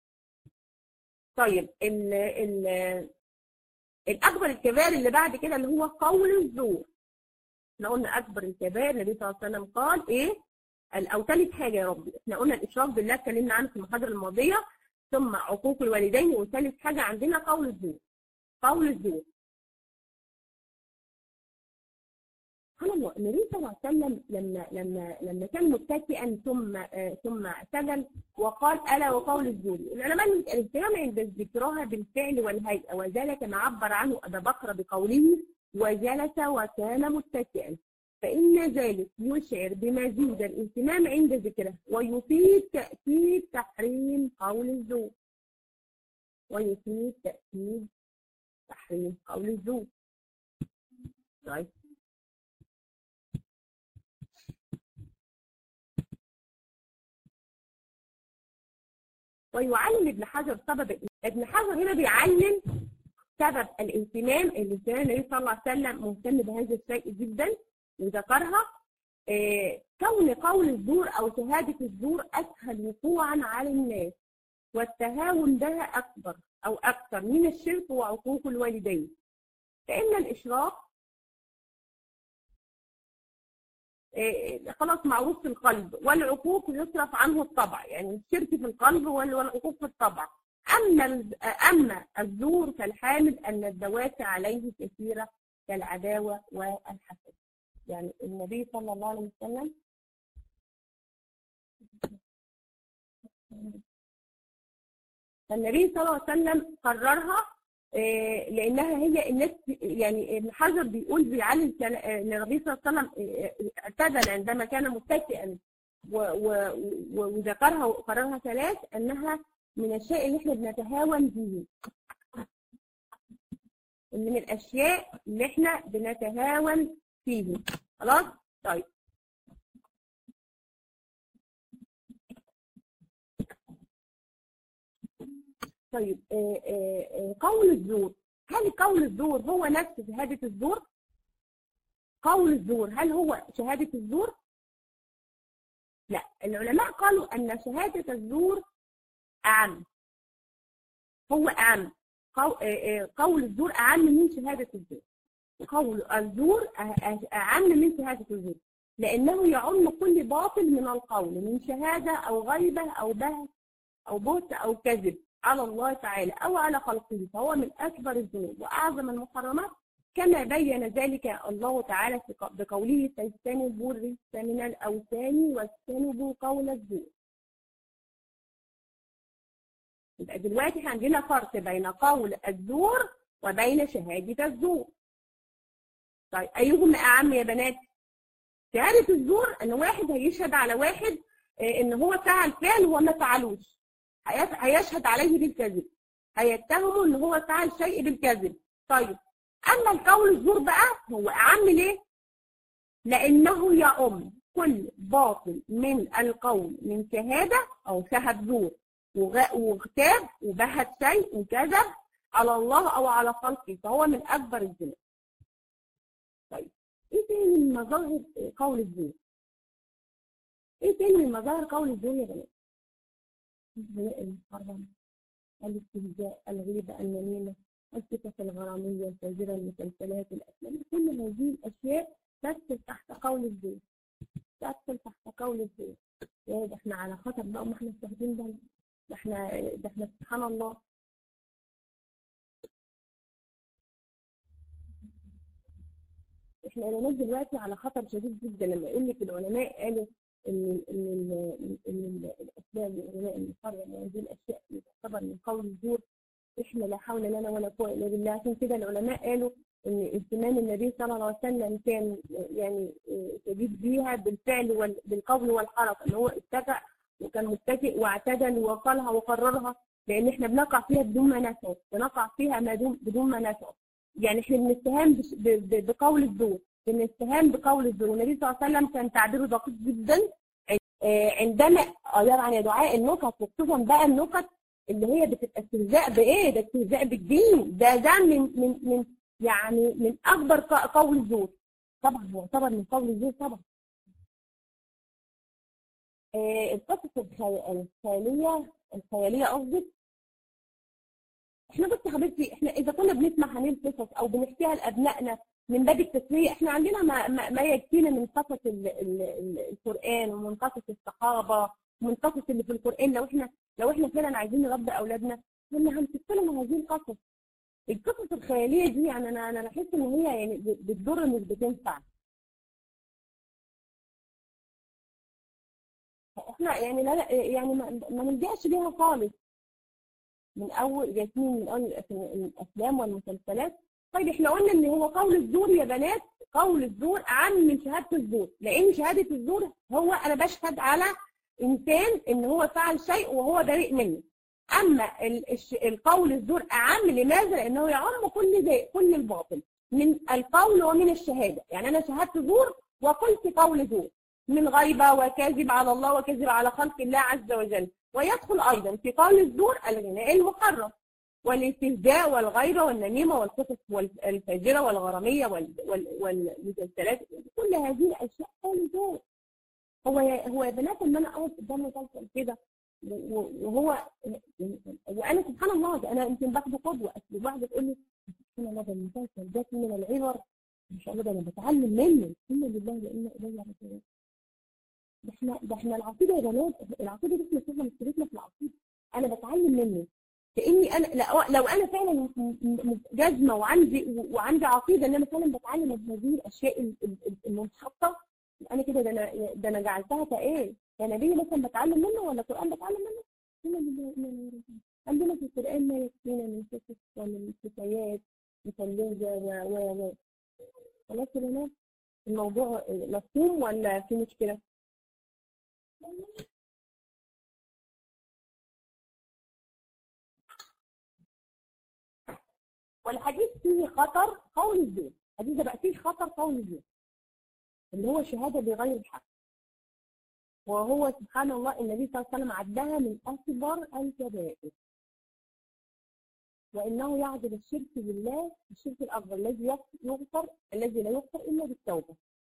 طيب ال ال الاكبر الكبائر اللي بعد كده اللي هو قول الزور احنا قلنا اكبر الكبائر النبي صلى الله عليه وسلم قال ايه ال- او ثالث حاجه يا ربي احنا قلنا الاشراك بالله اتكلمنا عنه في المحاضره الماضيه ثم عقوق الوالدين وثالث حاجه عندنا قول الزور قول الزور سبحان الله النبي صلى الله عليه وسلم لما لما لما كان متكئا ثم آه، ثم سجن وقال الا وقول الزور العلماء الاهتمام عند ذكرها بالفعل والهيئه وذلك ما عبر عنه ابا بكر بقوله وجلس وكان متكئا فإن ذلك يشعر بمزيد الاهتمام عند ذكره ويفيد تأكيد تحريم قول الزور ويفيد تأكيد تحريم قول الزور طيب ويعلم ابن حجر سبب ابن حجر هنا بيعلم سبب الاهتمام اللي كان النبي صلى الله عليه وسلم مهتم بهذا الشيء جدا وذكرها آه، كون قول الزور او شهاده الزور اسهل وقوعا على الناس والتهاون بها اكبر او اكثر من الشرك وعقوق الوالدين فان الاشراك آه، خلاص معروف في القلب والعقوق يصرف عنه الطبع يعني الشرك في القلب وال- والعقوق في الطبع أما ال- أما الزور فالحامل أن الدوافع عليه كثيرة كالعداوة والحسد يعني النبي صلى الله عليه وسلم فالنبي صلى الله عليه وسلم قررها آه، لانها هي الناس يعني ابن حجر بيقول بيعلم كان- آه، ان النبي صلى الله عليه وسلم آه، آه، اعتدل عندما كان متكئا و- و- و- وذكرها وقررها ثلاث انها من الشيء اللي احنا بنتهاون به من الاشياء اللي احنا بنتهاون فيه خلاص طيب طيب آه، آه، آه، قول الزور هل قول الزور هو نفس شهادة الزور؟ قول الزور هل هو شهادة الزور؟ لا العلماء قالوا أن شهادة الزور أعم هو أعم قو- آه، آه، قول الزور أعم من شهادة الزور قول الزور أ- أ- أعم من شهادة الزور لأنه يعم كل باطل من القول من شهادة أو غيبة أو بهت أو بهت أو كذب على الله تعالى أو على خلقه فهو من أكبر الذنوب وأعظم المحرمات كما بين ذلك الله تعالى في ق- بقوله فاجتنبوا الرجس من الأوثان واجتنبوا قول الزور يبقى دلوقتي احنا عندنا فرق بين قول الزور وبين شهادة الزور طيب أيهما أعم يا بنات؟ شهادة الزور إن واحد هيشهد على واحد آه، إن هو فعل فعل وهو ما فعلوش هيت- هيشهد عليه بالكذب هيتهمه إن هو فعل شيء بالكذب طيب أما القول الزور بقى هو أعم ليه؟ لأنه يعم كل باطل من القول من شهادة أو شهد زور وغ- وغتاب وبهت شيء وكذب على الله أو على خلقه فهو من أكبر الذنوب طيب ايه تاني من مظاهر قول الزور؟ ايه تاني من مظاهر قول الزور يا بنات؟ الزياء المحرم الاستهزاء الغيبة النميمة الصفة الغرامية الفاجرة المسلسلات الأفلام كل هذه الأشياء تدخل تحت قول الزور تدخل تحت قول الزور يا ده احنا على خطر بقى ما احنا شاهدين ده ده احنا ده احنا سبحان الله احنا العلماء دلوقتي على خطر شديد جدا لما يقول لك العلماء قالوا ان ان ال- ان ال- الاسباب العلماء المحرم وهذه الاشياء اللي تعتبر من قول الزور احنا لا حول لنا ولا قوه الا بالله عشان كده العلماء قالوا ان اهتمام النبي صلى الله عليه وسلم كان يعني شديد بيها بالفعل وال- بالقول والحركه ان هو اتكأ وكان متكئ واعتدل وقالها وقررها لان احنا بنقع فيها بدون ما نشعر بنقع فيها ما دون- بدون ما نشعر يعني احنا بنتهم بش- ب- ب- بقول الزور بنتهم بقول الزور والنبي صلى الله عليه وسلم كان تعبيره دقيق جدا آه، عندما آه، طبعا يا دعاء النكت وخصوصا بقى النكت اللي هي بتبقى استهزاء بايه؟ ده استهزاء بالدين ده ده من من من يعني من اكبر ق- قول الزور طبعا هو يعتبر من قول الزور طبعا آه، القصص الخي- الخياليه الخياليه قصدي احنا بصي يا حبيبتي احنا اذا كنا بنسمع هذه القصص او بنحكيها لابنائنا من باب التسليه احنا عندنا ما, ما, ما يكفينا من قصص ال- ال- ال- القران ومن قصص الصحابه ومن قصص اللي في القران لو احنا لو احنا فعلا عايزين نربي اولادنا كنا هنسيب لهم هذه القصص القصص الخياليه دي يعني انا انا بحس ان هي يعني ب- بتضر مش بتنفع احنا يعني لا لا يعني ما, ما نلجاش ليها خالص من اول ياسمين من اول الأف- الافلام والمسلسلات طيب احنا قلنا ان هو قول الزور يا بنات قول الزور اعم من شهاده الزور لان شهاده الزور هو انا بشهد على انسان ان هو فعل شيء وهو بريء منه اما ال- الش- القول الزور اعم لماذا لانه يعم كل ذي كل الباطل من القول ومن الشهاده يعني انا شهدت زور وقلت قول زور من غيبه وكذب على الله وكذب على خلق الله عز وجل ويدخل أيضا في قول الزور الغناء المحرم والاستهزاء والغيرة والنميمة والقصص الفاجرة والغرامية وال- وال- والمسلسلات كل هذه الأشياء قول زور هو يا هو يا بنات لما انا اقعد قدام مسلسل كده و- و- وهو وانا سبحان الله ده انا يمكن باخده قدوه اصل واحده تقول لي سبحان الله ده المسلسل ده فيه من العبر ما شاء الله ده انا بتعلم منه انا لله وانا اليه راجعون ده احنا ده احنا العقيده يا بنات العقيده دي احنا شفنا مشكلتنا في العقيده انا بتعلم منه كاني انا لا- لو انا فعلا م- م- جازمه وعندي وعندي عقيده ان انا فعلا بتعلم من هذه الاشياء ال- ال- المنحطه انا كده ده انا ده انا جعلتها كايه؟ يا نبي مثلا بتعلم منه ولا قران بتعلم منه؟ إنا لله وإنا إليه راجعون. عندنا في القران ما يكفينا من قصص ومن حكايات مثلجه و و و خلاص يا بنات الموضوع مفهوم ولا في مشكله؟ والحديث فيه خطر قول الزور الحديث ده بقى فيه خطر قول الزور اللي هو شهادة بغير الحق وهو سبحان الله النبي صلى الله عليه وسلم عدها من أكبر الكبائر وإنه يعدل الشرك بالله الشرك الأكبر الذي يغفر الذي لا يغفر إلا بالتوبة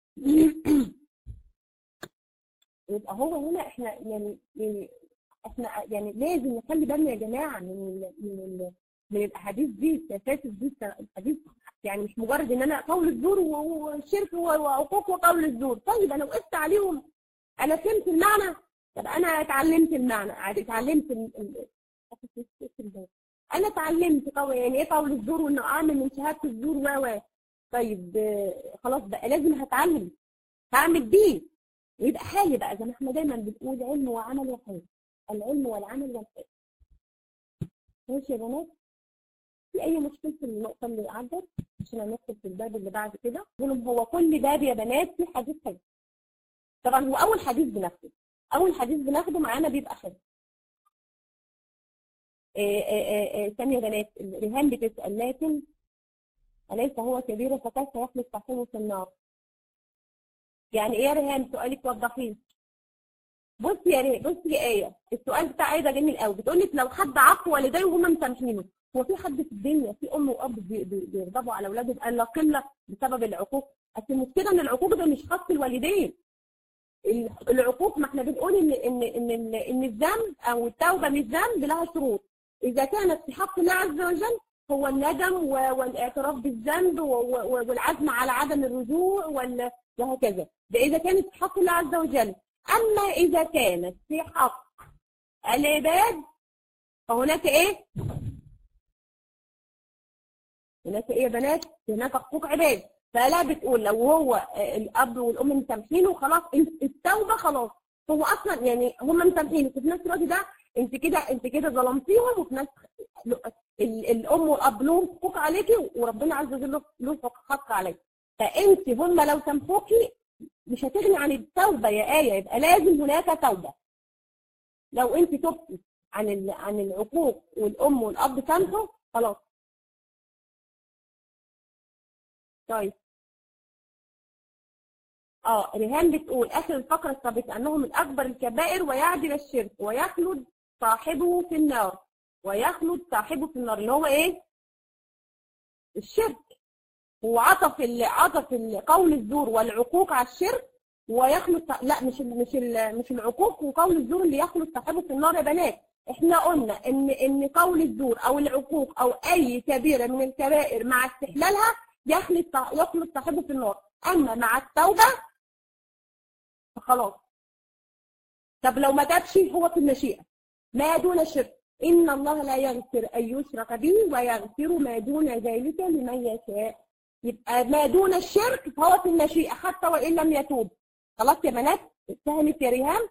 يبقى هو هنا احنا يعني يعني احنا يعني لازم نخلي بالنا يا جماعه من ال من ال من الاحاديث دي السياسات دي الحديث يعني مش مجرد ان انا قول الزور والشرك وعقوق وقول الزور طيب انا وقفت عليهم انا فهمت المعنى طب انا اتعلمت المعنى عاد اتعلمت ال- ال- انا اتعلمت قوي يعني ايه قول الزور وانه اعمل من شهاده الزور و و طيب آه، خلاص بقى لازم هتعلم هعمل بيه ويبقى حالي بقى زي ما احنا دايما بنقول علم وعمل وحال العلم والعمل والحال ماشي يا بنات في اي مشكله في النقطه اللي عدت عشان هندخل في الباب اللي بعد كده لهم هو كل باب يا بنات في حديث حلو طبعا هو اول حديث بناخده اول حديث بناخده معانا بيبقى حلو إيه إيه إيه إيه ثانيه يا بنات ريهام بتسال لكن اليس هو كبير فكيف يخلق صاحبه في النار يعني ايه يا ريهام سؤالك وضحيه بصي يا ريهام بصي يا ايه السؤال بتاع ايه ده جميل قوي بتقول لك لو حد عق والديه وهم مسامحينه هو في حد في الدنيا في ام واب بي- بي- بيغضبوا على اولادهم الا قله بسبب العقوق بس المشكله ان العقوق ده مش خاص بالوالدين ال- العقوق ما احنا بنقول ان ان ان ال- ان الذنب او التوبه من الذنب لها شروط اذا كانت في حق الله عز وجل هو الندم و- والاعتراف بالذنب و- و- والعزم على عدم الرجوع وال- وهكذا ده اذا كانت في حق الله عز وجل اما اذا كانت في حق العباد فهناك ايه هناك ايه يا بنات هناك حقوق عباد فلا بتقول لو هو آه، الاب والام مسامحينه خلاص انت- التوبه خلاص هو اصلا يعني هم مسامحينه وفي نفس الوقت ده انت كده انت كده ظلمتيهم وفي نفس ال- الام والاب لهم حقوق عليكي وربنا عز وجل له- له حق عليك فانت هم لو سامحوكي مش هتغني عن التوبه يا ايه يبقى لازم هناك توبه لو انت تبتي عن ال- عن العقوق والام والاب سامحوا خلاص طيب اه ريهام بتقول اخر الفقره السابقه انه من اكبر الكبائر ويعدل الشرك ويخلد صاحبه في النار ويخلد صاحبه في النار اللي هو ايه؟ الشرك هو عطف ال- عطف ال- قول الزور والعقوق على الشرك ويخلد صا- لا مش ال- مش ال- مش العقوق وقول الزور اللي يخلد صاحبه في النار يا بنات احنا قلنا ان ان قول الزور او العقوق او اي كبيره من الكبائر مع استحلالها يخلد صا- يخلد صاحبه في النار اما مع التوبه فخلاص طب لو ما تابش هو في المشيئه ما دون الشرك ان الله لا يغفر ان يشرك به ويغفر ما دون ذلك لمن يشاء يبقى ما دون الشرك فهو في المشيئه حتى وان لم يتوب خلاص يا بنات اتهمت يا ريهام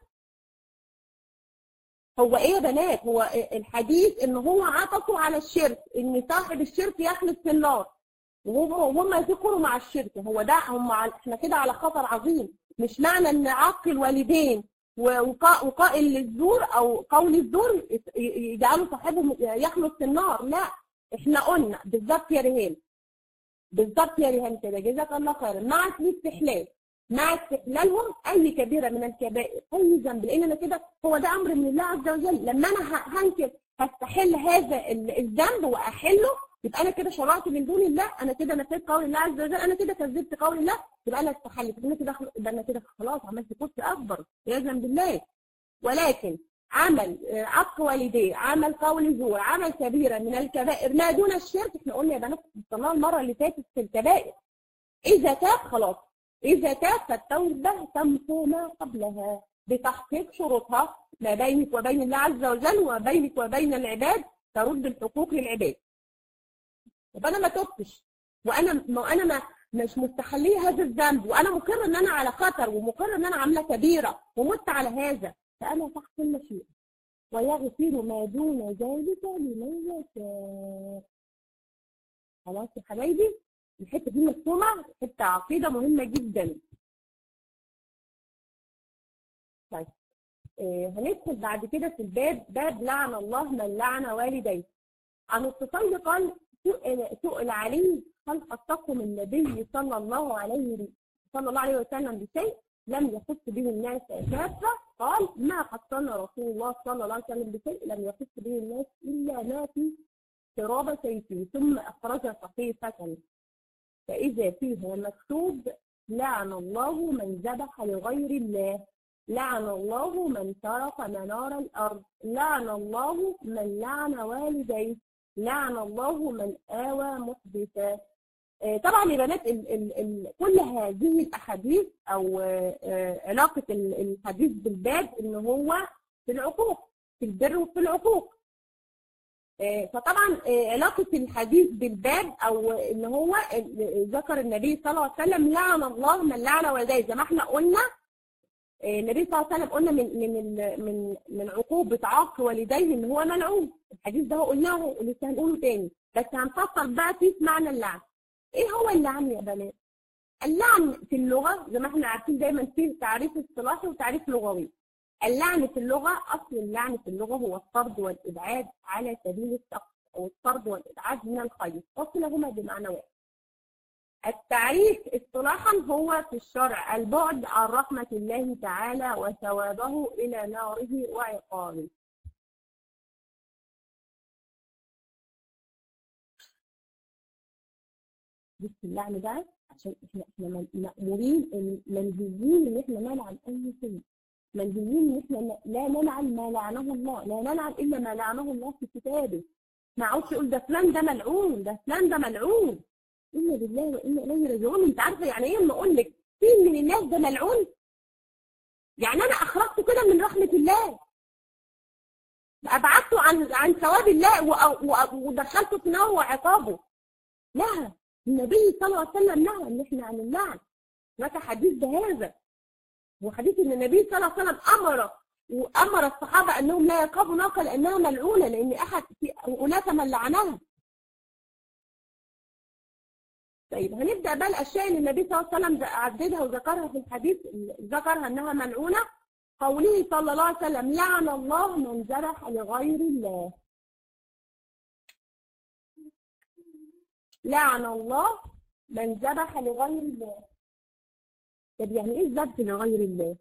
هو ايه يا بنات هو الحديث ان هو عطفه على الشرك ان صاحب الشرك يخلد في النار وهم وهم ذكروا مع الشرك هو ده هم على- احنا كده على خطر عظيم مش معنى ان عق الوالدين و- وقا- وقائل للزور او قول الزور ي- ي- يجعلوا صاحبهم يخلد في النار لا احنا قلنا بالظبط يا ريهام بالظبط يا ريهام كده جزاك الله خيرا مع الاستحلال مع استحلالهم اي كبيره من الكبائر اي ذنب لان انا كده هو ده امر من الله عز وجل لما انا ه- هنكر هستحل هذا ال- الذنب واحله يبقى انا كده شرعت من دون الله انا كده نفذت قول الله عز وجل انا كده كذبت قول الله يبقى انا استحلت يبقى انا كده خل- يبقى انا كده خلاص عملت كفر اكبر عياذا بالله ولكن عمل آه، عق والديه عمل قول زور عمل كبيره من الكبائر ما دون الشرك احنا قلنا يا بنات وصلنا المره اللي فاتت في الكبائر اذا تاب خلاص اذا تاب فالتوبه تمحو ما قبلها بتحقيق شروطها ما بينك وبين الله عز وجل وبينك وبين العباد ترد الحقوق للعباد يبقى انا ما تبتش وانا ما انا ما مش مستحليه هذا الذنب وانا مقر ان انا على خطر ومقر ان انا عامله كبيره ومت على هذا فانا تحت المشيئه ويغفر ما دون ذلك لمن يشاء خلاص يا حبايبي الحته دي مفهومه حته عقيده مهمه جدا طيب آه هندخل بعد كده في الباب باب لعن الله من لعن والديه عن الطفيل قال سئل سئل عليه هل خصكم النبي صلى الله عليه صلى الله عليه وسلم بشيء لم يخص به الناس كافه قال ما خصنا رسول الله صلى الله عليه وسلم بشيء لم يخص به الناس الا ما في قرابه سيفه ثم اخرج صحيفه فاذا فيها مكتوب لعن الله من ذبح لغير الله لعن الله من سرق منار الارض لعن الله من لعن والديه لعن الله من آوى محدثا آه، طبعا يا بنات ال ال ال كل هذه الاحاديث او آه، آه، علاقه ال- الحديث بالباب ان هو في العقوق في البر وفي العقوق آه، فطبعا آه، علاقه الحديث بالباب او ان هو ال- ذكر النبي صلى الله عليه وسلم لعن الله من لعن والديه زي ما احنا قلنا آه، النبي صلى الله عليه وسلم قلنا من من ال- من من عقوبه عاق والديه ان هو ملعون الحديث ده قلناه ولسه هنقوله تاني بس هنفصل بقى فيه في معنى اللعن ايه هو اللعن يا بنات اللعن في اللغه زي ما احنا عارفين دايما فيه تعريف اصطلاحي وتعريف لغوي اللعن في اللغه اصل اللعن في اللغه هو الطرد والابعاد على سبيل السقط او الطرد والابعاد من الخير وكلاهما بمعنى واحد التعريف اصطلاحا هو في الشرع البعد عن رحمه الله تعالى وثوابه الى ناره وعقابه بس اللعن بقى عشان احنا احنا من- مأمورين إن- منهيين ان احنا نلعن اي شيء منهيين ان احنا ن- لا نلعن ما لعنه الله لا نلعن الا ما لعنه الله في كتابه ما اقعدش اقول ده فلان ده ملعون ده فلان ده ملعون انا بالله وانا اليه راجعون انت عارفه يعني ايه لما اقول لك في من الناس ده ملعون يعني انا اخرجته كده من رحمه الله ابعدته عن عن ثواب الله و- و- ودخلته في نار وعقابه لا النبي صلى الله عليه وسلم نهى ان احنا عن اللعن هناك حديث بهذا وحديث ان النبي صلى الله عليه وسلم امر وامر الصحابه انهم لا يركبوا ناقه لانها ملعونه لان احد في اناس من لعنها طيب هنبدا بقى الاشياء اللي النبي صلى الله عليه وسلم عددها وذكرها في الحديث ذكرها انها ملعونه قوله صلى الله عليه وسلم لعن الله من ذبح لغير الله لعن الله من ذبح لغير الله طب يعني ايه الذبح لغير الله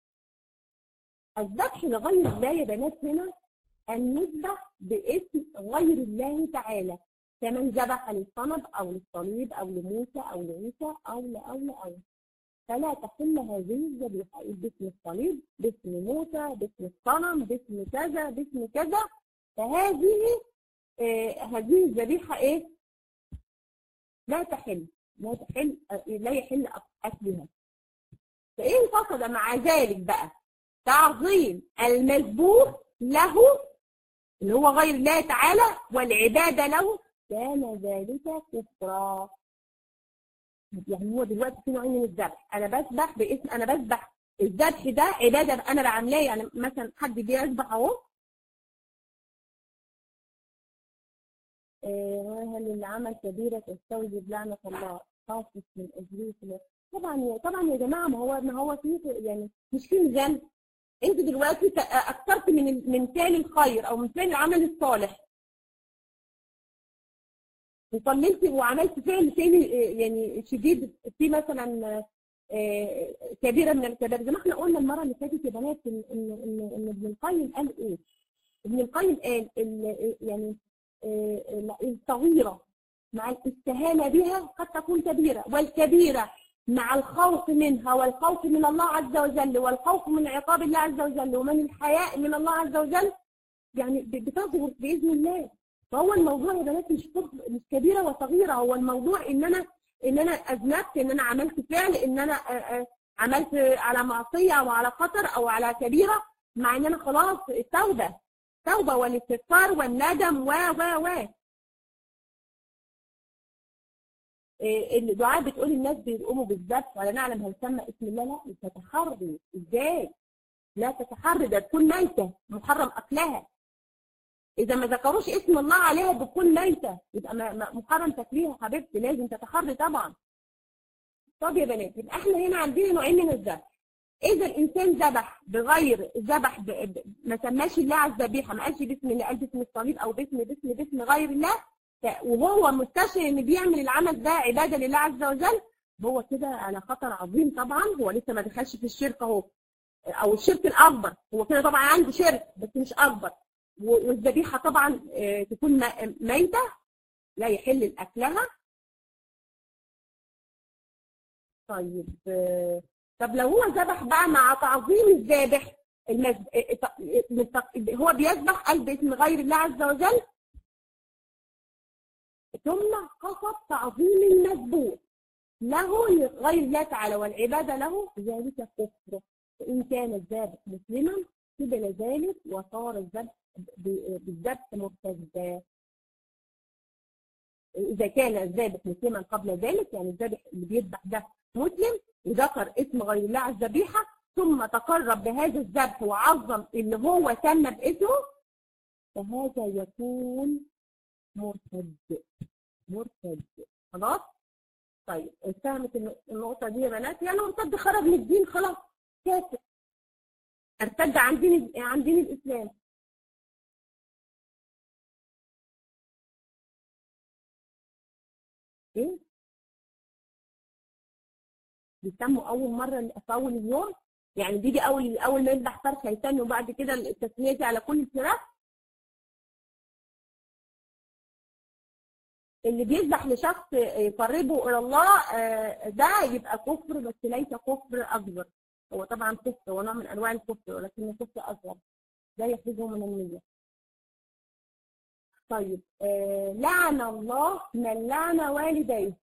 الذبح لغير الله يا بنات هنا ان نذبح باسم غير الله تعالى كمن ذبح للصنم او للصليب او لموسى او لعيسى او لاو لاو فلا تحل هذه الذبيحه باسم الصليب باسم موسى باسم الصنم باسم كذا باسم كذا فهذه آه هذه الذبيحه ايه لا تحل لا تحل لا يحل اكلها فإن قصد مع ذلك بقى تعظيم المذبوح له اللي هو غير الله تعالى والعبادة له كان ذلك كفرا يعني هو دلوقتي في نوعين من الذبح انا بذبح باسم انا بذبح الذبح ده عباده انا بعملها يعني مثلا حد جه يذبح اهو آه، هل اللي عمل كبيرة تستوجب لعنة الله خاصة من أجله طبعا يا طبعا يا جماعة ما هو ما هو في يعني مش في ميزان أنت دلوقتي ت- أكثرت من ال- من فعل الخير أو من فعل العمل الصالح وصليتي وعملت فعل تاني آه، يعني شديد في مثلا آه، كبيره من الكبائر زي ما احنا قلنا المره اللي فاتت يا بنات ان ان ان إن ابن القيم قال ايه؟ ابن القيم قال ال- يعني آه، الصغيره مع الاستهانه بها قد تكون كبيره والكبيره مع الخوف منها والخوف من الله عز وجل والخوف من عقاب الله عز وجل ومن الحياء من الله عز وجل يعني ب- بتصغر باذن الله فهو الموضوع يا بنات مش كب- مش كبيره وصغيره هو الموضوع ان انا ان انا اذنبت ان انا عملت فعل ان انا آه، آه، عملت على معصيه او على خطر او على كبيره مع ان انا خلاص التوبه توبه والاستغفار والندم و و و إيه، الدعاء بتقول الناس بيقوموا بالذبح ولا نعلم هل سمى اسم الله لا مش تتحري ازاي لا تتحري ده تكون ميته محرم اكلها اذا ما ذكروش اسم الله عليها بتكون ميته يبقى ما- ما- محرم تاكليها حبيبتي لازم تتحري طبعا طب يا بنات يبقى احنا هنا عندنا نوعين من الذبح اذا الانسان ذبح بغير ذبح ب... ب... ما سماش الله على الذبيحه ما قالش باسم الله قال باسم الصليب او باسم باسم باسم غير الله ف- وهو مستشعر ان بيعمل العمل ده عباده لله عز وجل هو كده على خطر عظيم طبعا هو لسه ما دخلش في الشرك اهو او الشرك الاكبر هو كده طبعا عنده شرك بس مش اكبر و- والذبيحه طبعا آه، تكون م- ميته لا يحل اكلها طيب آه، طب لو هو ذبح بقى مع تعظيم الذابح المز... آه، آه، آه، هو بيذبح قلب اسم غير الله عز وجل ثم قصد تعظيم المذبوح له لغير الله تعالى والعبادة له ذلك كفر فإن كان الذابح مسلما قبل ذلك وصار الذبح ب- بالذبح مرتدا إذا كان الذابح مسلما قبل ذلك يعني الذابح اللي بيذبح ده مسلم وذكر اسم غير الله على الذبيحة ثم تقرب بهذا الذبح وعظم اللي هو سمى باسمه فهذا يكون مرتد مرتد خلاص طيب فهمت الن- النقطة دي يا بنات يعني مرتد خرج من الدين خلاص كافر ارتد عن دين عن دين الإسلام ايه بيسموا اول مره في اول اليوم يعني بيجي اول اول ما يذبح فرخه يسمي وبعد كده التسميه دي على كل الفراخ اللي بيذبح لشخص يقربه الى الله آه، ده يبقى كفر بس ليس كفر اكبر هو طبعا كفر هو نوع من انواع الكفر ولكنه كفر اصغر لا يخرجه من المله طيب آه، لعن الله من لعن والديه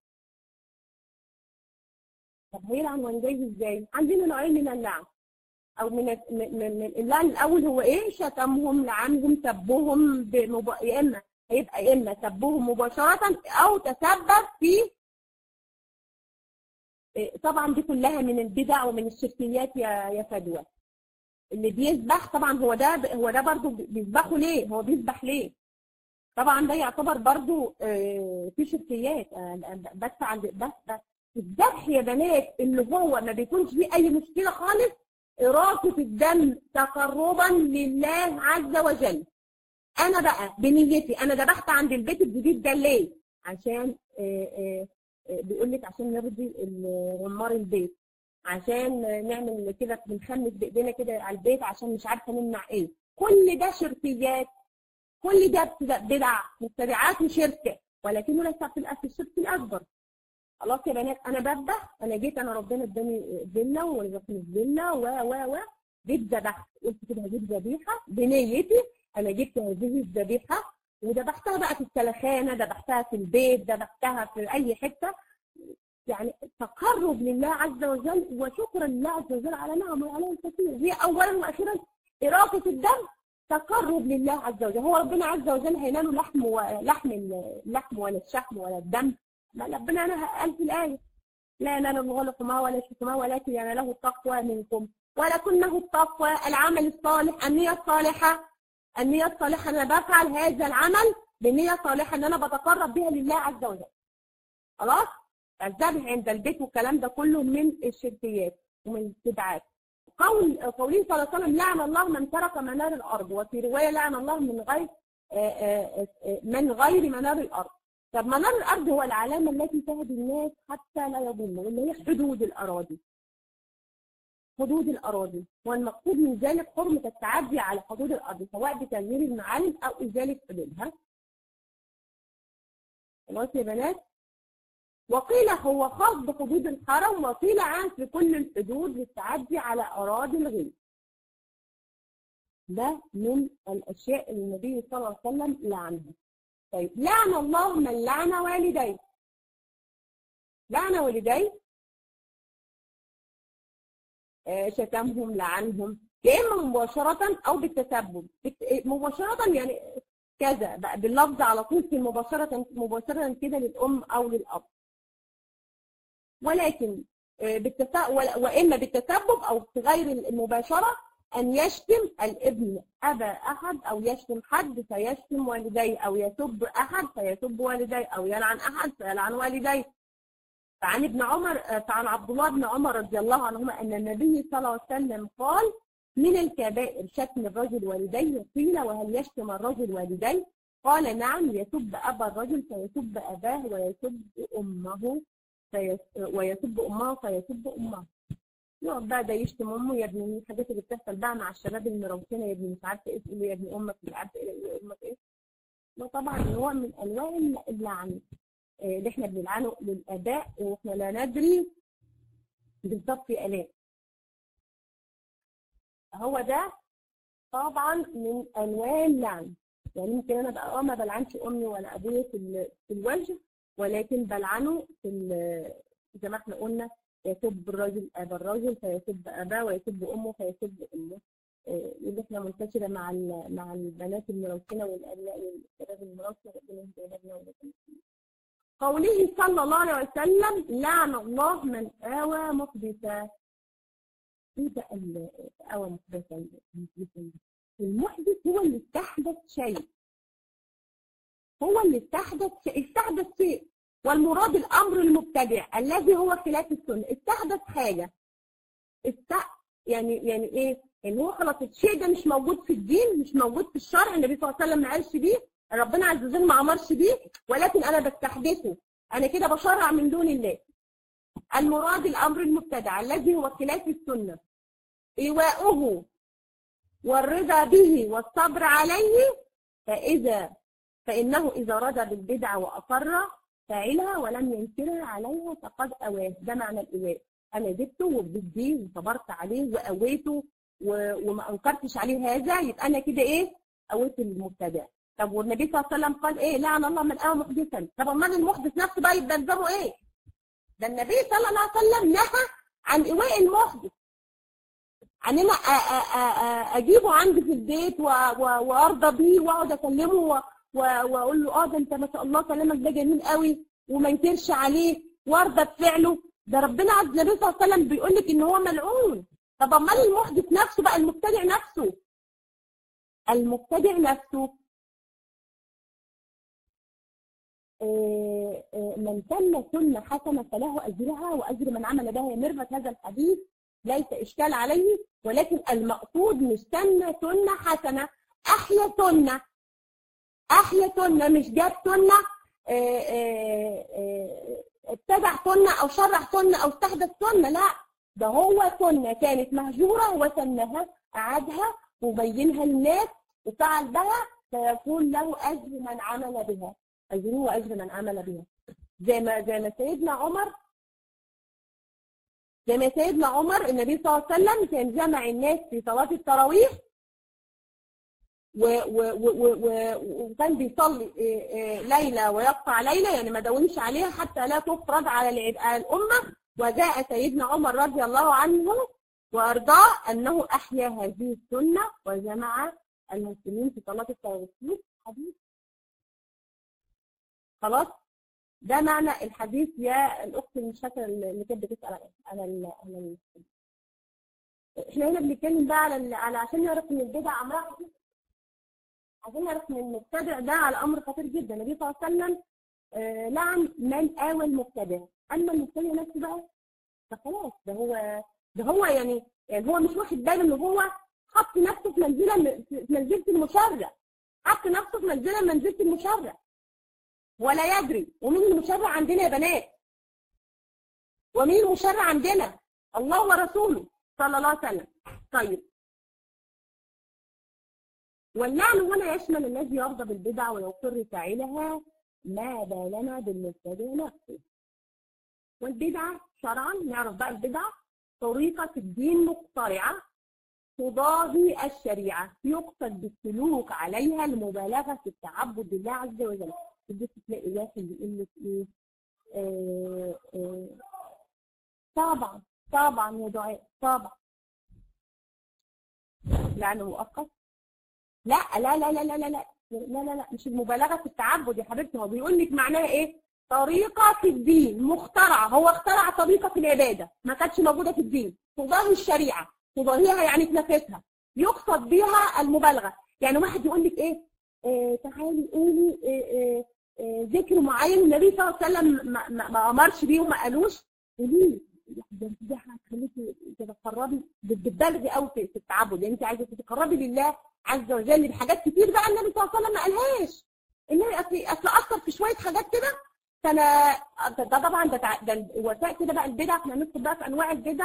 طب هيلعن والديه ازاي؟ عندنا نوعين من اللعن او من من من- من اللعن الاول هو ايه؟ شتمهم لعنهم سبهم بمب... يا اما هيبقى يا اما سبهم مباشره او تسبب في إيه، طبعا دي كلها من البدع ومن الشركيات يا يا فدوى اللي بيذبح طبعا هو ده هو ده برضه بيذبحه ليه؟ هو بيذبح ليه؟ طبعا ده يعتبر برضه آه، في شركيات آه، بس عند بس بس الذبح يا بنات اللي هو ما بيكونش فيه اي مشكله خالص إراقة الدم تقربا لله عز وجل انا بقى بنيتي انا ذبحت عند البيت الجديد ده ليه عشان آه، آه، آه، بيقول لك عشان نرضي ال- عمار البيت عشان نعمل كده بنخمس بايدينا كده على البيت عشان مش عارفه نمنع ايه كل ده شركيات كل ده بدع مبتدعات وشرك ولكنه ليس في الاصل الشرك الاكبر خلاص يا بنات انا بذبح انا جيت انا ربنا اداني فيلا ورزقني فيلا و و و جيت ذبحت قلت كده هجيب ذبيحه بنيتي انا جبت هذه الذبيحه وذبحتها بقى في السلخانه ذبحتها في البيت ذبحتها في اي حته يعني تقرب لله عز وجل وشكرا لله عز وجل على نعمه عليه الكثير هي اولا واخيرا اراقه الدم تقرب لله عز وجل هو ربنا عز وجل هينال لحم ولحم اللحم ولا الشحم ولا الدم لا ربنا انا قال في الايه لا ينال الله لحمها ولا شحمها ولكن يناله التقوى منكم ولكنه التقوى العمل الصالح النية الصالحة النية الصالحة أنا بفعل هذا العمل بنية صالحة إن أنا بتقرب بها لله عز وجل خلاص الذبح عند البيت والكلام ده كله من الشركيات ومن البدعات قول قوله صلى الله عليه وسلم لعن الله من ترك منار الارض وفي روايه لعن الله من غير من غير منار الارض طب منار الارض هو العلامه التي تهدي الناس حتى لا يضلوا اللي هي حدود الاراضي حدود الأراضي والمقصود من ذلك حرمة التعدي على حدود الأرض سواء بتغيير المعالم أو إزالة حدودها خلاص يا بنات وقيل هو خاص بحدود الحرم وقيل عام في كل الحدود للتعدي على أراضي الغير ده من الأشياء اللي النبي صلى الله عليه وسلم لعنها طيب لعن الله من لعن والديه لعن والديه آه، شتمهم لعنهم يا اما مباشره او بالتسبب بت- مباشره يعني كذا بقى باللفظ على طول في مباشره مباشره كده للام او للاب ولكن آه، بالتس... ولا- واما بالتسبب او في غير المباشره ان يشتم الابن ابا احد او يشتم حد فيشتم والديه او يسب احد فيسب والديه او يلعن احد فيلعن والديه فعن ابن عمر فعن عبد الله بن عمر رضي الله عنهما ان النبي صلى الله عليه وسلم قال من الكبائر شتم الرجل والديه قيل وهل يشتم الرجل والديه قال نعم يسب ابا الرجل فيسب اباه ويسب امه فيس ويسب امه فيسب امه يقعد بقى ده يشتم امه يا ابني الحاجات اللي بتحصل بقى مع الشباب المروسين يا ابني مش عارفه ايه تقول له يا ابني امك مش عارفه ايه يا امك ايه ده طبعا نوع من انواع اللعن آه، اللي احنا بنلعنه للاباء واحنا لا ندري بالظبط في الاء هو ده طبعا من انواع اللعن يعني يمكن انا بقى اه ما بلعنش امي ولا ابويا في ال- في الوجه ولكن بلعنه في ال- زي ما احنا قلنا يسب الرجل ابا الرجل فيسب اباه ويسب امه فيسب امه آه، اللي احنا منتشره مع ال- مع البنات المروسنه والابناء والشباب المروسنه ربنا يهدي ولادنا ولادنا قوله صلى الله عليه وسلم لعن الله من آوى محدثا ايه بقى ال- آوى محدثا المحدثا ده؟ المحدث هو اللي استحدث شيء هو اللي استحدث شيء استحدث شيء والمراد الامر المبتدع الذي هو خلاف السنه استحدث حاجه است... يعني يعني ايه يعني هو خلاص الشيء ده مش موجود في الدين مش موجود في الشرع النبي صلى الله عليه وسلم ما قالش بيه ربنا عز وجل ما امرش بيه ولكن انا بستحدثه انا كده بشرع من دون الله المراد الامر المبتدع الذي هو خلاف السنه ايواؤه والرضا به والصبر عليه فاذا فانه اذا رضى بالبدعه واقر فاعلها ولم ينكرها عليها فقد اواه ده معنى الايواء انا جبته وبديه وصبرت عليه وقويته و- وما انكرتش عليه هذا يبقى انا كده ايه قويت المبتدع طب والنبي صلى الله عليه وسلم قال ايه لعن الله من قام محدثا طب امال المحدث نفسه بقى يبقى نظامه ايه ده النبي صلى الله عليه وسلم نهى عن ايواء المحدث عن انا أ- أ- أ- اجيبه عندي في البيت و- و- وارضى بيه واقعد اكلمه و- و- واقول له اه ده انت ما شاء الله كلامك ده جميل قوي وما ينكرش عليه وارضى بفعله ده ربنا عز النبي صلى الله عليه وسلم بيقول لك ان هو ملعون طب امال المحدث نفسه بقى المبتدع نفسه المبتدع نفسه آه، آه، من سن سنة حسنة فله أجرها وأجر من عمل بها مرة هذا الحديث ليس إشكال عليه ولكن المقصود مش سن سنة حسنة أحيا سنة أحيا سنة مش جاب سنة آه، آه، آه، اتبع سنة أو شرع سنة أو استحدث سنة لا ده هو سنة كانت مهجورة وسنها أعادها وبينها للناس وفعل بها فيكون له أجر من عمل بها أجره وأجر من عمل بها زي ما زي ما سيدنا عمر زي ما سيدنا عمر النبي صلى الله عليه وسلم كان جمع الناس في صلاة التراويح و- و- و- و- و- وكان بيصلي إيه، إيه، ليلة ويقطع ليلة يعني ما داومش عليها حتى لا تفرض على العب- على الأمة وجاء سيدنا عمر رضي الله عنه وأرضاه أنه أحيا هذه السنة وجمع المسلمين في صلاة التراويح حديث خلاص ده معنى الحديث يا الاخت اللي مش فاكره اللي كانت بتسال على على ال- على ال- احنا هنا بنتكلم بقى على ال- على عشان نعرف ان البدع امرها خطير عشان نعرف ان المبتدع ده على امر خطير جدا النبي صلى الله عليه وسلم آه، لعن من آوى المبتدع اما المبتدع نفسه بقى فخلاص ده هو ده هو يعني يعني هو مش واخد باله ان هو حط نفسه في منزله في منزله المشرع حط نفسه في منزله منزله المشرع ولا يدري ومين المشرع عندنا يا بنات ومين المشرع عندنا الله ورسوله صلى الله عليه وسلم طيب واللعن هنا يشمل الذي يرضى بالبدع ويقر فاعلها ما بالنا بالمبتدع نفسه والبدعة شرعا نعرف بقى البدعة طريقة الدين مخترعة تضاهي الشريعة يقصد بالسلوك عليها المبالغة في التعبد لله عز وجل تبص تلاقي واحد بيقول لك ايه آه آه طبعا طبعا يا دعاء طبعا لعنه مؤقت لا لا لا لا لا لا لا لا لا لا مش المبالغه في التعبد يا حبيبتي هو بيقول لك معناها ايه طريقه في الدين مخترعه هو اخترع طريقه في العباده ما كانتش موجوده في الدين تضاهي الشريعه تضاهيها يعني تنافسها يقصد بها المبالغه يعني واحد يقول لك ايه, إيه تعالي قولي إيه إيه إيه ذكر معين النبي صلى الله عليه وسلم ما, ما, ما امرش بيه وما قالوش قولي ده دي هتخليكي تتقربي بتبالغي قوي في التعبد يعني انت عايزه تتقربي لله عز وجل بحاجات كتير بقى النبي صلى الله عليه وسلم ما قالهاش النبي اصل اصل اثر في شويه حاجات كده فانا ده طبعا ده, ده وسائل كده بقى البدع احنا هندخل بقى في انواع البدع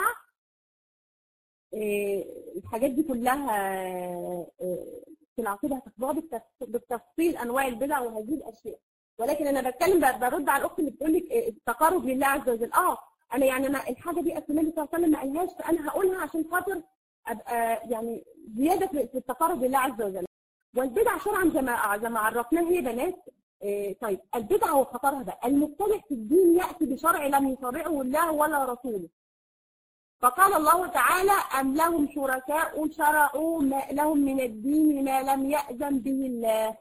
إيه الحاجات دي كلها إيه في العقيده هتاخدوها بالتفصيل انواع البدع وهذه الاشياء ولكن انا بتكلم برد على الاخت اللي بتقول لك التقرب لله عز وجل اه انا يعني انا الحاجه دي اصل النبي صلى الله عليه وسلم ما قالهاش فانا هقولها عشان خاطر ابقى يعني زياده في التقرب لله عز وجل والبدع شرعا زي ما زي ما عرفناها هي بنات إيه طيب البدع وخطرها بقى المبتدع في الدين ياتي بشرع لم يشرعه الله ولا رسوله فقال الله تعالى أم لهم شركاء شرعوا ما لهم من الدين ما لم يأذن به الله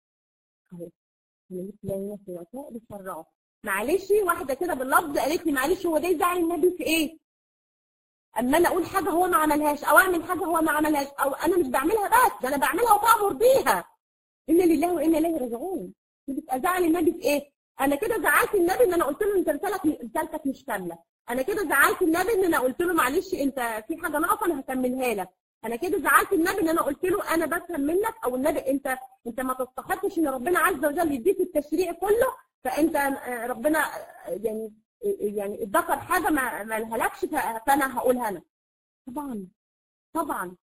لهم شركاء بيشرعوا معلش واحدة كده باللفظ قالت لي معلش هو ده يزعل النبي في ايه؟ اما انا اقول حاجة هو ما عملهاش او اعمل حاجة هو ما عملهاش او انا مش بعملها بس ده انا بعملها وبأمر بيها انا لله وانا اليه راجعون تبقى زعل النبي في ايه؟ انا كده زعلت النبي ان انا قلت له انت رسالتك رسالتك مش كامله انا كده زعلت النبي ان انا قلت له معلش انت في حاجه ناقصه انا هكملها لك انا كده زعلت النبي ان انا قلت له انا بفهم منك او النبي انت انت ما تستحقش ان ربنا عز وجل يديك التشريع كله فانت ربنا يعني يعني اتذكر حاجه ما ما لهالكش فانا هقولها انا طبعا طبعا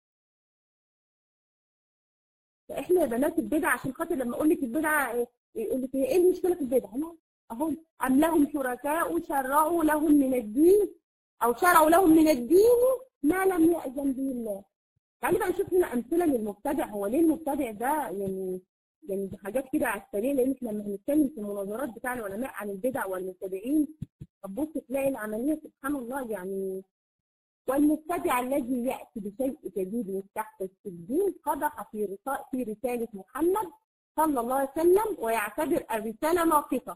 فاحنا يا بنات البدع عشان خاطر لما اقول لك البدعه يقول لك ايه المشكله في البدعه؟ لا اهو ام لهم شركاء شرعوا لهم من الدين او شرعوا لهم من الدين ما لم يأذن به الله. تعالي بقى نشوف هنا امثله للمبتدع هو ليه المبتدع ده يعني يعني دي حاجات كده على السريع لان لما هنتكلم في المناظرات بتاع العلماء عن البدع والمبتدعين تبص تلاقي العمليه سبحان الله يعني والمبتدع الذي ياتي بشيء جديد مستحدث في الدين قدح في في رساله محمد صلى الله عليه وسلم ويعتبر الرساله ناقصه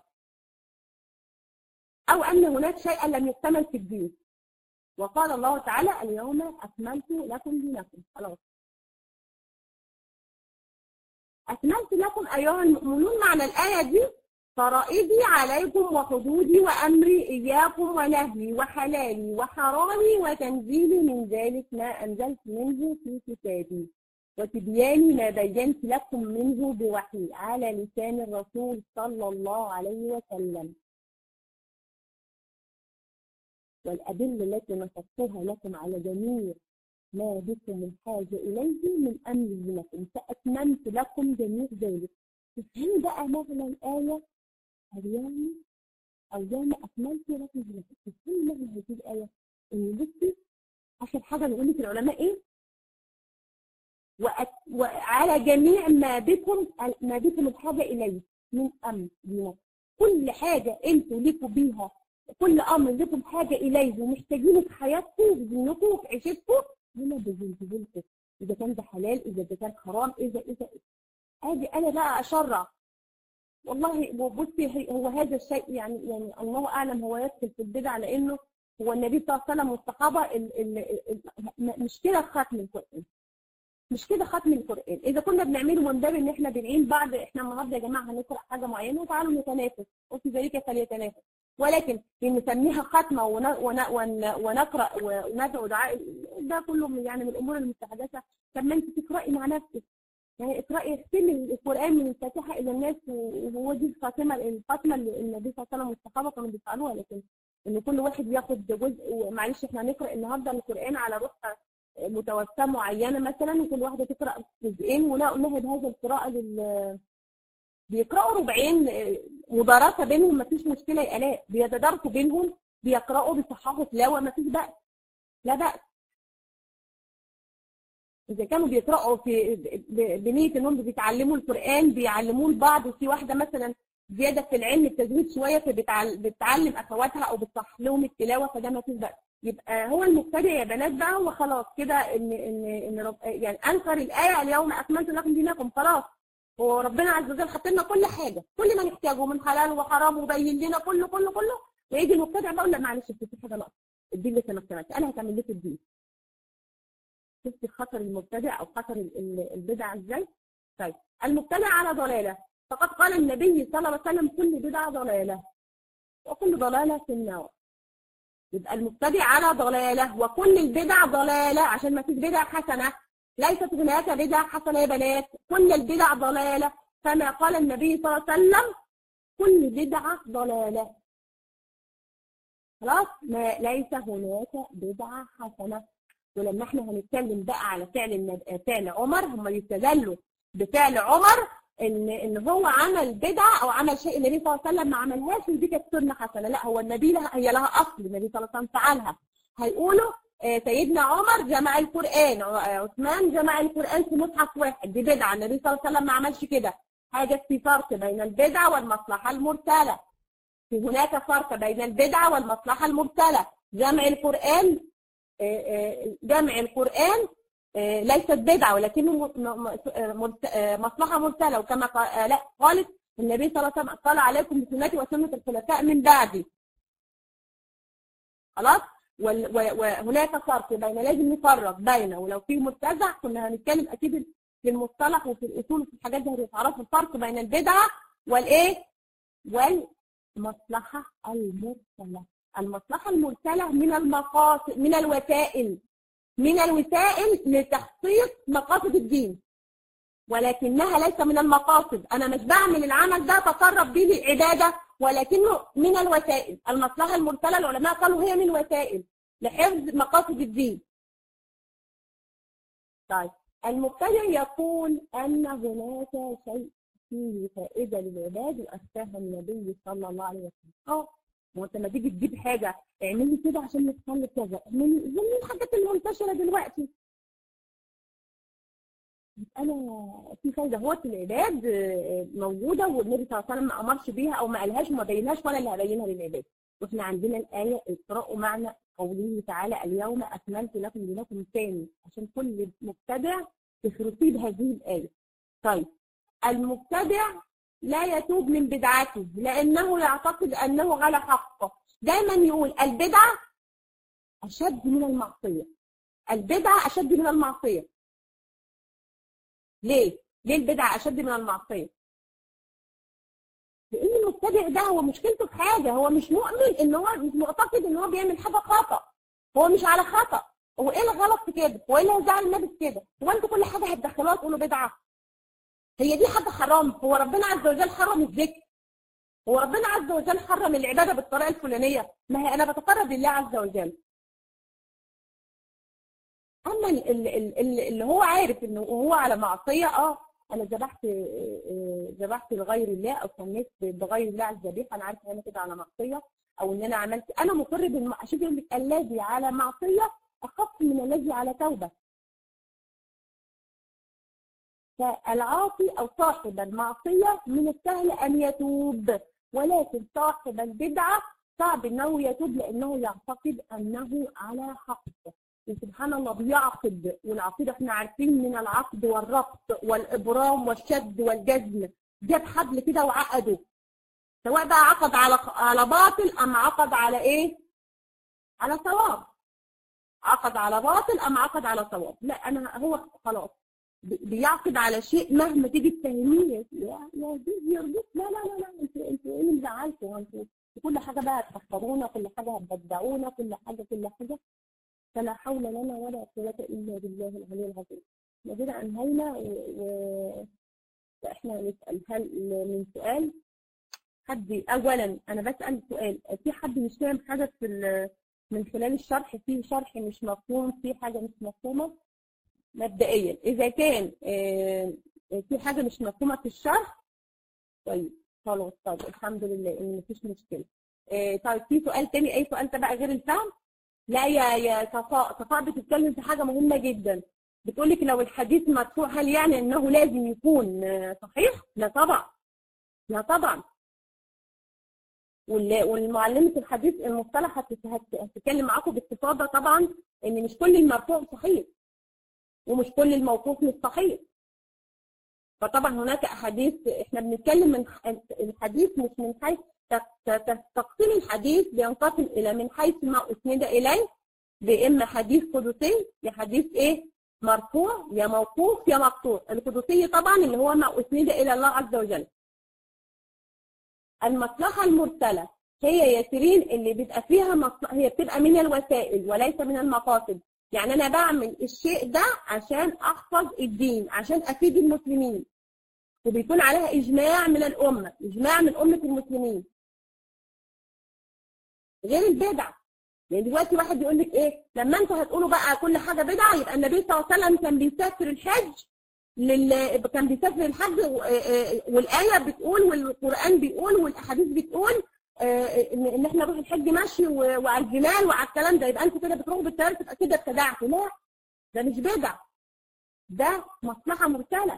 أو أن هناك شيئا لم يكتمل في الدين وقال الله تعالى اليوم أكملت لكم دينكم خلاص أكملت لكم أيها المؤمنون معنى الآية دي فرائضي عليكم وحدودي وأمري إياكم ونهي وحلالي وحرامي وتنزيلي من ذلك ما أنزلت منه في كتابي وتبياني ما بينت لكم منه بوحي على لسان الرسول صلى الله عليه وسلم والأدلة التي نصبتها لكم على جميع ما بكم الحاجة إليه من أمر لكم فأتممت لكم جميع ذلك تفهمي بقى معنى الآية اليوم أو يوم أكملت لكم دينكم تفهمي معنى هذه الآية إن بصي آخر حاجة نقول لك العلماء إيه؟ وأت... وعلى جميع ما بكم ما بكم الحاجة إليه من أمر دينكم كل حاجة أنتوا ليكوا بيها كل امر لكم حاجه اليه ومحتاجينه في حياتكم وفي دينكم وفي عيشتكم هنا بيجيبوا لكم اذا كان ده حلال اذا ده كان حرام اذا اذا اجي انا بقى اشرع والله بصي هو هذا الشيء يعني يعني الله اعلم هو يدخل في البدع لانه هو النبي صلى الله عليه وسلم والصحابه ال ال ال مش كده ختم القران مش كده ختم القران اذا كنا بنعمله من باب ان احنا بنعين بعض احنا النهارده يا جماعه هنقرا حاجه معينه وتعالوا نتنافس وفي ذلك فليتنافس ولكن نسميها ختمة ونقرأ وندعو دعاء ده كله يعني من الأمور المستحدثة طب ما أنت تقرأي مع نفسك يعني اقرأي اختمي القرآن من الفاتحة إلى الناس وهو دي الخاتمة الخاتمة اللي النبي صلى الله عليه وسلم والصحابة كانوا بيفعلوها لكن ان كل واحد ياخد جزء ومعلش احنا هنقرا النهارده القران على روح متوسمه معينه مثلا وكل واحده تقرا جزئين ونقول لها بهذه القراءه لل بيقراوا ربعين مدارسه بينهم مفيش مشكله يا الاء بيتدارسوا بينهم بيقراوا بيصححوا تلاوه مفيش بأس لا بأس اذا كانوا بيقراوا في بنيه انهم بيتعلموا القران بيعلموه لبعض وفي واحده مثلا زياده في العلم التجويد شويه فبتعلم اخواتها او بتصحح لهم التلاوه فده ما فيش بأس يبقى هو المبتدئ يا بنات بقى هو خلاص كده ان ان ان رب يعني انكر الايه اليوم اكملت لكم دينكم خلاص هو ربنا عز وجل حط لنا كل حاجه كل ما نحتاجه من حلال وحرام وبين لنا كله كله كله ويجي المبتدع بقول لا معلش في حاجه ناقصه الدين لسه ما اكتملش انا هكمل لك الدين شفتي خطر المبتدع او خطر البدع ازاي؟ طيب المبتدع على ضلاله فقد قال النبي صلى الله عليه وسلم كل بدعه ضلاله وكل ضلاله في النار يبقى المبتدع على ضلاله وكل البدع ضلاله عشان ما فيش بدع حسنه ليست هناك بدع حسنه يا بنات كل البدع ضلاله كما قال النبي صلى الله عليه وسلم كل بدعه ضلاله خلاص ما ليس هناك بدعه حسنه ولما احنا هنتكلم بقى على فعل فعل عمر هم يستدلوا بفعل عمر ان ان هو عمل بدعه او عمل شيء النبي صلى الله عليه وسلم ما عملهاش ودي كانت سنه حسنه لا هو النبي لها هي لها اصل النبي صلى الله عليه وسلم فعلها هيقولوا سيدنا عمر جمع القران عثمان جمع القران في مصحف واحد دي بدعه النبي صلى الله عليه وسلم ما عملش كده حاجه في فرق بين البدعه والمصلحه المرسله في هناك فرق بين البدعه والمصلحه المرسله جمع القران جمع القران ليست بدعة ولكنه مصلحة مرسلة وكما قالت النبي صلى الله عليه وسلم قال عليكم بسنتي وسنة الخلفاء من بعدي خلاص وهناك فرق بين لازم نفرق بين ولو في مرتزع كنا هنتكلم اكيد في المصطلح وفي الاصول وفي الحاجات دي هتعرفوا الفرق بين البدعه والايه والمصلحه المرسله المصلحه المرسله من المقاصد من الوسائل من الوسائل لتحقيق مقاصد الدين ولكنها ليس من المقاصد انا مش بعمل العمل ده تقرب به العباده ولكنه من الوسائل المصلحه المرسله العلماء قالوا هي من وسائل لحفظ مقاصد الدين طيب المبتدع يقول ان هناك شيء فيه فائده للعباد وافتاها النبي صلى الله عليه وسلم اه ما انت لما تيجي تجيب حاجه اعملي كده عشان نتخلي كذا اعملي زي الحاجات المنتشره دلوقتي انا في فايده هو العباد موجوده والنبي صلى الله عليه وسلم ما امرش بيها او ما قالهاش وما بينهاش ولا اللي هبينها للعباد واحنا عندنا الايه اقرأوا معنى قوله تعالى اليوم اكملت لكم دينكم تاني عشان كل مبتدع تخرطيه بهذه الايه طيب المبتدع لا يتوب من بدعته لأنه يعتقد أنه على حق دايما يقول البدعة أشد من المعصية البدعة أشد من المعصية ليه؟ ليه البدعة أشد من المعصية؟ لأن المبتدع ده هو مشكلته في حاجة هو مش مؤمن إن هو مش معتقد إن هو بيعمل حاجة خطأ هو مش على خطأ هو إيه الغلط في كده؟ هو إيه اللي هيزعل النبي في كده؟ هو أنتوا كل حاجة هتدخلوها تقولوا بدعة؟ هي دي حاجه حرام هو ربنا عز وجل حرم الذكر هو ربنا عز وجل حرم العباده بالطريقه الفلانيه ما هي انا بتقرب لله عز وجل اما اللي هو عارف انه هو على معصيه اه انا ذبحت ذبحت لغير الله او سميت بغير الله على الذبيحه انا عارفه ان انا كده على معصيه او ان انا عملت انا مقر بالم... شوف يقول لك الذي على معصيه اخف من الذي على توبه فالعاصي أو صاحب المعصية من السهل أن يتوب ولكن صاحب البدعة صعب أنه يتوب لأنه يعتقد أنه على حق وسبحان الله بيعقد والعقيدة احنا عارفين من العقد والربط والإبرام والشد والجزم جاب حبل كده وعقده سواء بقى عقد على على باطل أم عقد على إيه؟ على صواب عقد على باطل أم عقد على صواب لا أنا هو خلاص بيعقد على شيء مهما تيجي تفهميه يا يا دي يرضيك لا لا لا لا انتوا انتوا ايه اللي مزعلكم انتوا كل حاجه بقى هتخسرونا كل حاجه هتبدعونا كل حاجه كل حاجه فلا حول لنا ولا قوه الا بالله العلي العظيم احنا كده انهينا و... واحنا نسال هل من سؤال حد اولا انا بسال سؤال في حد مش فاهم حاجه في ال- من خلال الشرح في شرح مش مفهوم في حاجه مش مفهومه مبدئيا اذا كان آه، في حاجه مش مفهومه في الشرح طيب خلاص طيب الحمد لله ان مفيش مشكله آه، طيب في سؤال تاني اي سؤال تبع غير الفهم لا يا يا صفاء صفاء بتتكلم في حاجه مهمه جدا بتقول لك لو الحديث مرفوع هل يعني انه لازم يكون آه، صحيح لا طبعا لا طبعا وال- والمعلمة الحديث المصطلح هت- هت- هتتكلم معاكم باستفاضة طبعا ان مش كل المرفوع صحيح ومش كل الموقوف مش صحيح فطبعا هناك احاديث احنا بنتكلم من ح- الحديث مش من حيث ت- ت- تقسيم الحديث بينقسم الى من حيث ما اسند اليه باما حديث قدسي يا حديث ايه مرفوع يا موقوف يا مقطوع القدسي طبعا اللي هو ما اسند الى الله عز وجل المصلحة المرسلة هي ياسرين اللي بيبقى فيها مصلحة هي بتبقى من الوسائل وليس من المقاصد يعني أنا بعمل الشيء ده عشان أحفظ الدين عشان أفيد المسلمين وبيكون عليها إجماع من الأمة إجماع من أمة المسلمين غير البدع يعني دلوقتي واحد يقول لك ايه لما انتوا هتقولوا بقى كل حاجه بدعه يبقى النبي صلى الله عليه وسلم كان بيسافر الحج لل... كان بيسافر الحج و- آه، آه، والايه بتقول والقران بيقول والاحاديث بتقول آه، ان إن احنا نروح الحج ماشي و- وعلى الجمال وعلى الكلام ده يبقى انتوا كده بتروحوا بالطياره تبقى كده ابتدعتوا لا ده مش بدع ده مصلحه مرسله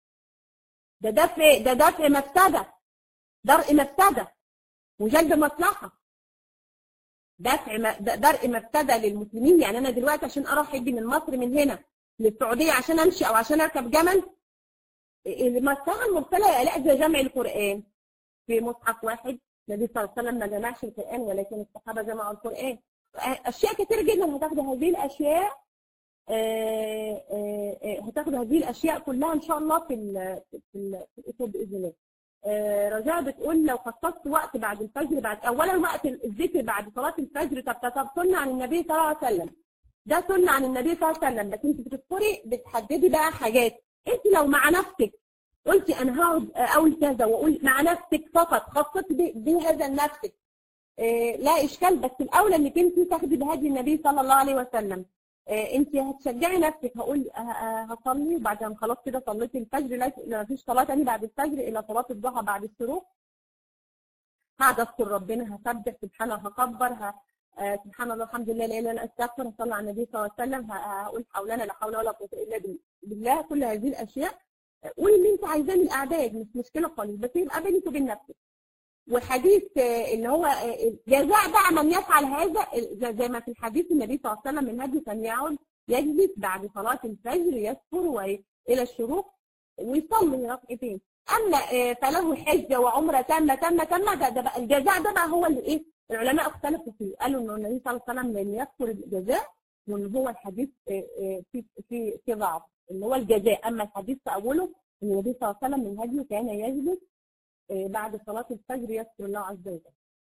ده دفع ده دفع مفسده درء مفسده وجلب مصلحه دفع م- د- درء مفسده للمسلمين يعني انا دلوقتي عشان اروح حج من مصر من هنا للسعوديه عشان امشي او عشان اركب جمل المصلحه المرسله يا لا زي جمع القران في مصحف واحد النبي صلى الله عليه وسلم ما جمعش القران ولكن الصحابه جمعوا القران اشياء كتير جدا هتاخدوا هذه الاشياء آه، آه، آه، هتاخدوا هذه الاشياء كلها ان شاء الله في ال في ال- في الاسود باذن الله آه، رجاء بتقول لو خصصت وقت بعد الفجر بعد اولا وقت الذكر بعد صلاه الفجر طب طب سنه عن النبي صلى الله عليه وسلم ده سنه عن النبي صلى الله عليه وسلم بس انت بتذكري بتحددي بقى حاجات انت لو مع نفسك قلتي انا هقعد اقول كذا واقول مع نفسك فقط خصصت ب- بهذا لنفسك آه، لا اشكال بس الاولى انك انت تاخدي بهدي النبي صلى الله عليه وسلم آه، انت هتشجعي نفسك هقول آه، آه، هصلي وبعدين خلاص كده صليت الفجر لا لا فيش صلاه تاني بعد الفجر الا صلاه الضحى بعد الشروق هقعد اذكر ربنا هسبح سبحانه هكبر ه... آه، سبحان الله الحمد لله لا اله الا الله استغفر هصلي على النبي صلى الله عليه وسلم ه- هقول حولنا لا حول ولا قوه الا بال- بالله كل هذه الاشياء آه، قولي اللي انت عايزاه من الاعداد مش مشكله خالص بس يبقى بينك وبين نفسك وحديث آه، اللي هو آه، جزاء بقى من يفعل هذا ال- زي ما في الحديث النبي صلى الله عليه وسلم من هدي كان يقعد يجلس بعد صلاة الفجر يسفر وي- إلى الشروق ويصلي ركعتين أما آه، فله حجة وعمرة تامة تامة تامة ده, ده بقى الجزاء ده بقى هو اللي إيه العلماء اختلفوا فيه قالوا إنه النبي صلى الله عليه وسلم لم يذكر الجزاء وإن هو الحديث آه، آه، في في في ضعف اللي هو الجزاء أما الحديث في أوله إن النبي صلى الله عليه وسلم من هديه كان يجلس آه، بعد صلاة الفجر يذكر الله عز وجل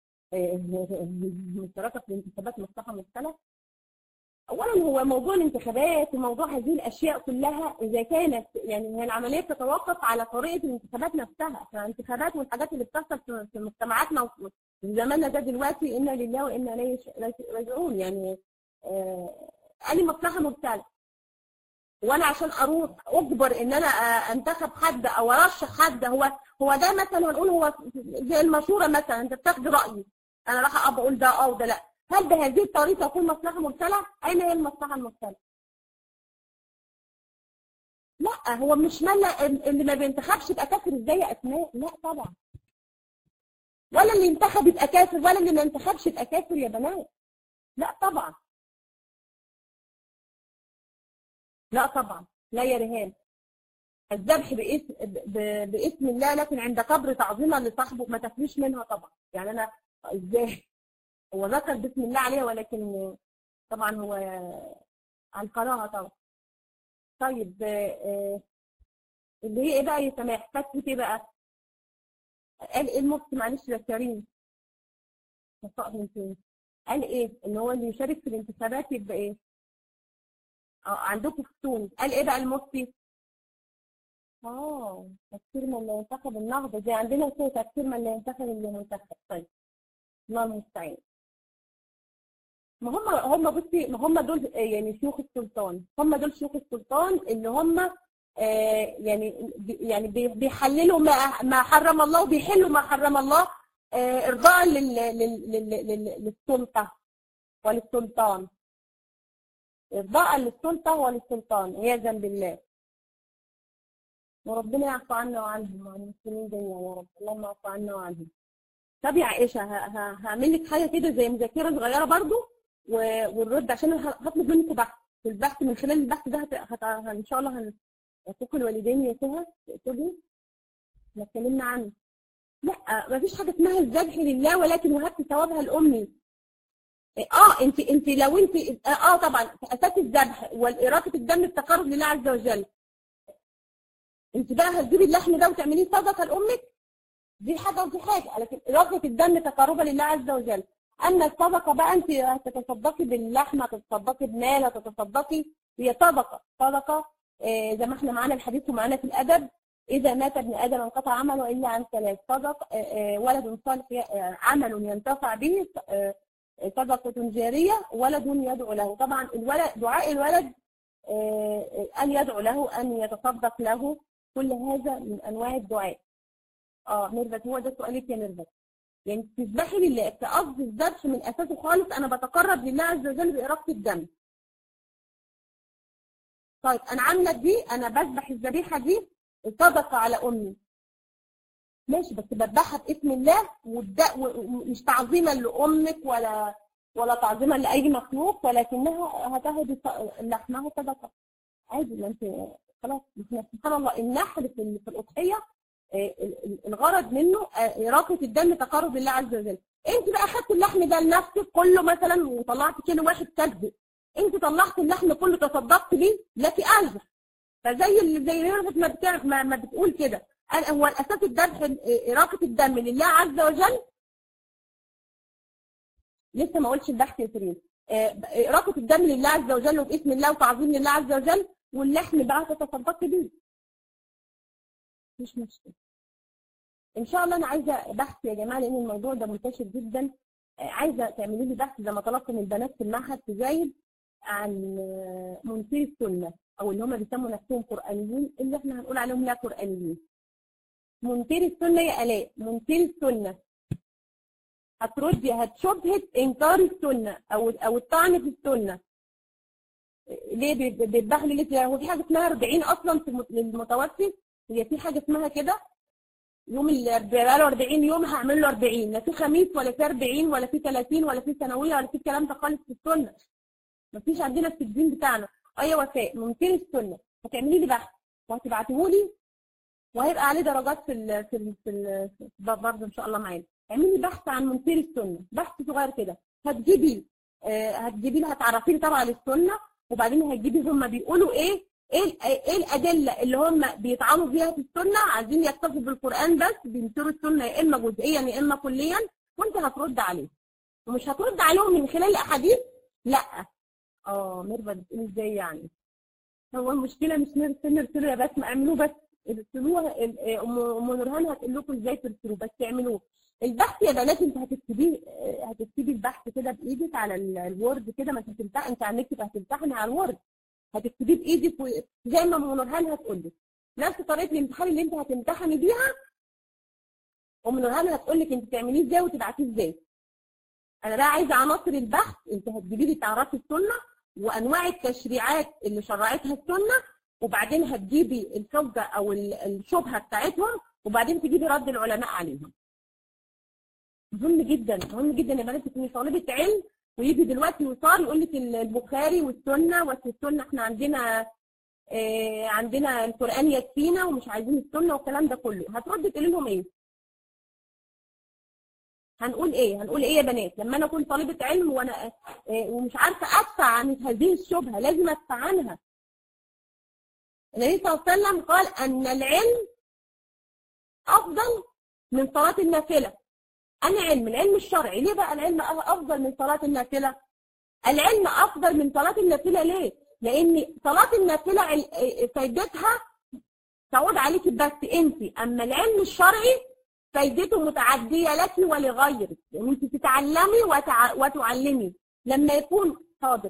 مشتركة في الانتخابات مصلحة مختلف اولا هو موضوع الانتخابات وموضوع هذه الاشياء كلها اذا كانت يعني هي العمليه بتتوقف على طريقه الانتخابات نفسها فالانتخابات والحاجات اللي بتحصل في في مجتمعاتنا وفي زماننا ده دلوقتي انا لله وانا اليه راجعون يعني آه قال لي مصلحه مرسله وانا عشان اروح اجبر ان انا آه، انتخب حد او ارشح حد هو هو ده مثلا هنقول هو زي المشوره مثلا انت بتاخد رايي انا راح ابقى اقول ده اه وده لا هل بهذه الطريقه تكون مصلحه مرسله؟ اين هي المصلحه المرسله؟ لا هو مش ملا اللي ما بينتخبش يبقى كافر ازاي يا اسماء؟ لا طبعا ولا اللي ينتخب يبقى كافر ولا اللي ما ينتخبش يبقى كافر يا بنات لا طبعا لا طبعا لا يا ريهان الذبح باسم ب- باسم الله لكن عند قبر تعظيما لصاحبه ما تاكلوش منها طبعا يعني انا ازاي هو ذكر بسم الله عليها ولكن طبعا هو عن كراهه طبعا طيب آه، اللي هي ايه بقى يا سماح فتوى ايه بقى قال ايه المفتي معلش يا كريم نطق من تاني قال ايه ان هو اللي يشارك في الانتخابات يبقى ايه اه عندكم في تونس قال ايه بقى المفتي اه تفسير من لا ينتخب النهضة زي عندنا كده تفسير من لا ينتخب اللي منتخب طيب الله المستعان ما هم هم بصي ما هم دول آه، يعني شيوخ السلطان هم دول شيوخ السلطان اللي هم آه، يعني بي- يعني بي- بيحللوا ما ما حرم الله وبيحلوا ما حرم الله آه، ارضاء لل- لل- لل- لل- للسلطة وللسلطان ارضاء للسلطة وللسلطان عياذا بالله وربنا يعفو عنا وعنهم وعن المسلمين جميعا يا رب اللهم اعفو عنا وعنهم طب يا عائشة ه- ه- هعمل لك حاجة كده زي مذكرة صغيرة برضو و- والرد عشان أنا ه- هطلب منك بحث البحث من خلال البحث ده هت... هت... ان شاء الله هن... حقوق الوالدين يا سهى تقصدي احنا اتكلمنا عنه لا مفيش حاجة اسمها الذبح لله ولكن وهبت ثوابها لأمي اه انت انت لو انت اه طبعا اساس الذبح والإراقة الدم التقرب لله عز وجل انت بقى هتجيبي اللحم ده وتعمليه صدقة لأمك دي حاجة ودي حاجة لكن إراقة الدم تقربا لله عز وجل أما الصدقة بقى أنت هتتصدقي باللحمة هتتصدقي بمال هتتصدقي هي صدقة صدقة آه، زي ما احنا معانا الحديث ومعانا في الأدب إذا مات ابن آدم انقطع عمله إلا عن ثلاث صدق آه، آه، ولد صالح ي- آه، عمل ينتفع به آه، صدقة جارية ولد يدعو له طبعا الولد دعاء الولد آه، أن يدعو له أن يتصدق له كل هذا من أنواع الدعاء اه ميرفت هو ده سؤالك يا ميرفت يعني تذبحي لله كقصد الذبح من اساسه خالص انا بتقرب لله عز وجل بإراقة الدم طيب انا عامله دي انا بذبح الذبيحه دي صدقه على امي ماشي بس بذبحها باسم الله والد- ومش تعظيما لامك ولا ولا تعظيما لاي مخلوق ولكنها هتهدي ص- لحمها صدقه عادي ما انت خلاص احنا سبحان الله النحر في ال- في الاضحيه آه، ال- ال- الغرض منه آه، إراقة الدم تقرب لله عز وجل انت بقى خدت اللحم ده لنفسك كله مثلا وطلعت كيلو واحد كذب انت طلعت اللحم كله تصدقت بيه لك اجر فزي اللي زي ميرفت ما بتعرف ما, ما بتقول كده قال هو الاساس الذبح آه، إراقة الدم لله عز وجل لسه ما قلتش البحث يا سيرين آه، إراقة الدم لله عز وجل وباسم الله وتعظيم لله عز وجل واللحم بقى تتصدقي بيه مش مشكلة ان شاء الله انا عايزه بحث يا جماعه لان الموضوع ده منتشر جدا آه، عايزه تعملي لي بحث زي ما طلبت من البنات في المعهد في زايد عن آه، منكري السنه او اللي هم بيسموا نفسهم قرانيين اللي احنا هنقول عليهم لا قرانيين منكري السنه يا الاء منكري السنه هتردي هتشبهه انكار السنه او او الطعن في السنه ليه بي- بيذبح لي ليه هو في حاجه اسمها 40 اصلا في المت- للمتوفي هي في حاجه اسمها كده يوم اللي بقاله 40 يوم هعمل له 40 لا في خميس ولا في 40 ولا في 30 ولا في ثانويه ولا في الكلام ده خالص في السنه مفيش عندنا في الدين بتاعنا اي وفاء ممكن السنه هتعملي لي بحث وهتبعتيه لي وهيبقى عليه درجات في ال في ال في ال برضه ان شاء الله معانا اعملي لي بحث عن منكر السنه بحث صغير كده هتجيبي آه، هتجيبي لي هتعرفي لي طبعا السنه وبعدين هتجيبي هم بيقولوا ايه ايه ال- ايه الادله اللي هم بيطعنوا بيها في السنه عايزين يكتفوا بالقران بس بينكروا السنه يا اما جزئيا يا اما كليا وانت هترد عليه ومش هترد عليهم من خلال الاحاديث لا اه ميرفت بتقول ازاي يعني هو المشكله مش نرسل نرسله يا بس ما اعملوه بس ارسلوها ال- آه، ام أم نورهان هتقول لكم ازاي ترسلوه بس اعملوه البحث يا بنات انت هتكتبيه آه، هتكتبي البحث كده بايدك على ال- الوورد كده ما انت هتمتحن انت على النت هتمتحني على الوورد هتكتبيه بايدك و- زي ما ام نورهان هتقول لك نفس طريقه الامتحان اللي انت هتمتحني بيها ام نورهان هتقول لك انت تعمليه ازاي وتبعتيه ازاي انا بقى عايزه عناصر البحث انت هتجيبي لي تعرفي السنه وانواع التشريعات اللي شرعتها السنه وبعدين هتجيبي الحجه او ال- الشبهه بتاعتهم وبعدين تجيبي رد العلماء عليهم مهم جدا مهم جدا يا بنات تكوني طالبه علم ويجي دلوقتي وصار يقول لك ال- البخاري والسنه وفي السنه احنا عندنا آه، عندنا القران يكفينا ومش عايزين السنه والكلام ده كله هتردي تقولي لهم ايه؟ هنقول ايه؟ هنقول ايه يا بنات؟ لما انا اكون طالبه علم وانا آه، ومش عارفه ادفع عن هذه الشبهه لازم ادفع عنها. النبي صلى الله عليه وسلم قال ان العلم افضل من صلاه النافله. أنا علم العلم الشرعي ليه بقى العلم افضل من صلاه النافله؟ العلم افضل من صلاه النافله ليه؟ لان صلاه النافله عل- فايدتها تعود عليك بس انت اما العلم الشرعي فايدته متعديه لك ولغيرك يعني انت تتعلمي وتع... وتعلمي لما يكون حاضر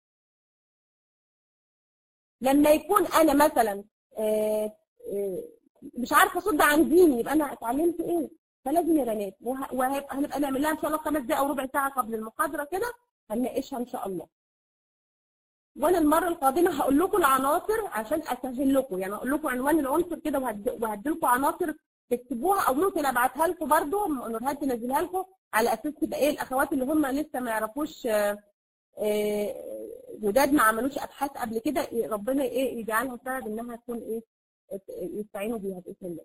لما يكون انا مثلا آه، آه، مش عارفه اصد عن ديني يبقى انا اتعلمت ايه فلازم يا بنات وه- وهيبقى هنبقى نعمل لها ان شاء الله خمس دقائق او ربع ساعه قبل المحاضره كده هنناقشها ان شاء الله وانا المره القادمه هقول لكم العناصر عشان اسهل لكم يعني اقول لكم عنوان العنصر كده وهد- وهدي لكم عناصر تكتبوها او ممكن ابعتها لكم برده نورهان تنزلها لكم على اساس تبقى ايه الاخوات اللي هم لسه ما يعرفوش آه، آه، جداد ما عملوش ابحاث قبل كده إيه، ربنا ايه يجعلها سبب انها تكون ايه يستعينوا بيها باذن الله.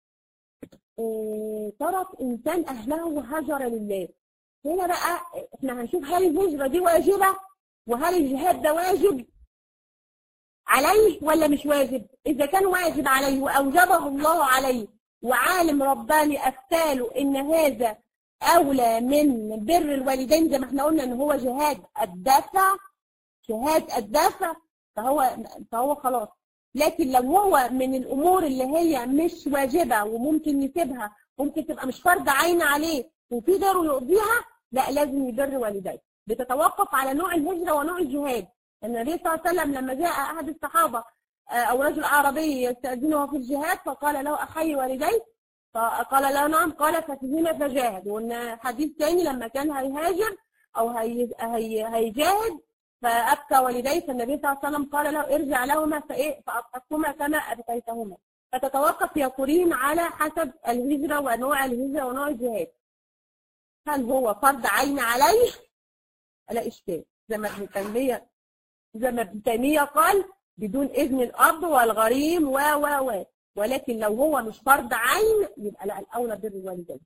آه، ترك انسان اهله وهجر لله. هنا بقى احنا هنشوف هل الهجره دي واجبه وهل الجهاد ده واجب عليه ولا مش واجب؟ اذا كان واجب عليه واوجبه الله عليه وعالم رباني افتاله ان هذا اولى من بر الوالدين زي ما احنا قلنا ان هو جهاد الدافع جهاد الدافع فهو فهو خلاص لكن لو هو من الامور اللي هي مش واجبه وممكن يسيبها ممكن تبقى مش فرض عين عليه وفي غيره يقضيها لا لازم يبر والديه بتتوقف على نوع الهجره ونوع الجهاد النبي صلى الله عليه وسلم لما جاء احد الصحابه آه، او رجل عربي يستاذنه في الجهاد فقال له احيي والديك فقال له نعم قال ففيهما فجاهد وان حديث ثاني لما كان هيهاجر او هي هي هيجاهد فابكى والديه فالنبي صلى الله عليه وسلم قال له ارجع لهما فايه فابقتهما كما ابقيتهما فتتوقف يا قرين على حسب الهجره ونوع الهجره ونوع الجهاد هل هو فرض عين عليه؟ لا اشكال زي ما ابن تيميه زي ما ابن تيميه قال بدون اذن الاب والغريم و و و ولكن لو هو مش فرض عين يبقى لا الاولى بر الوالدين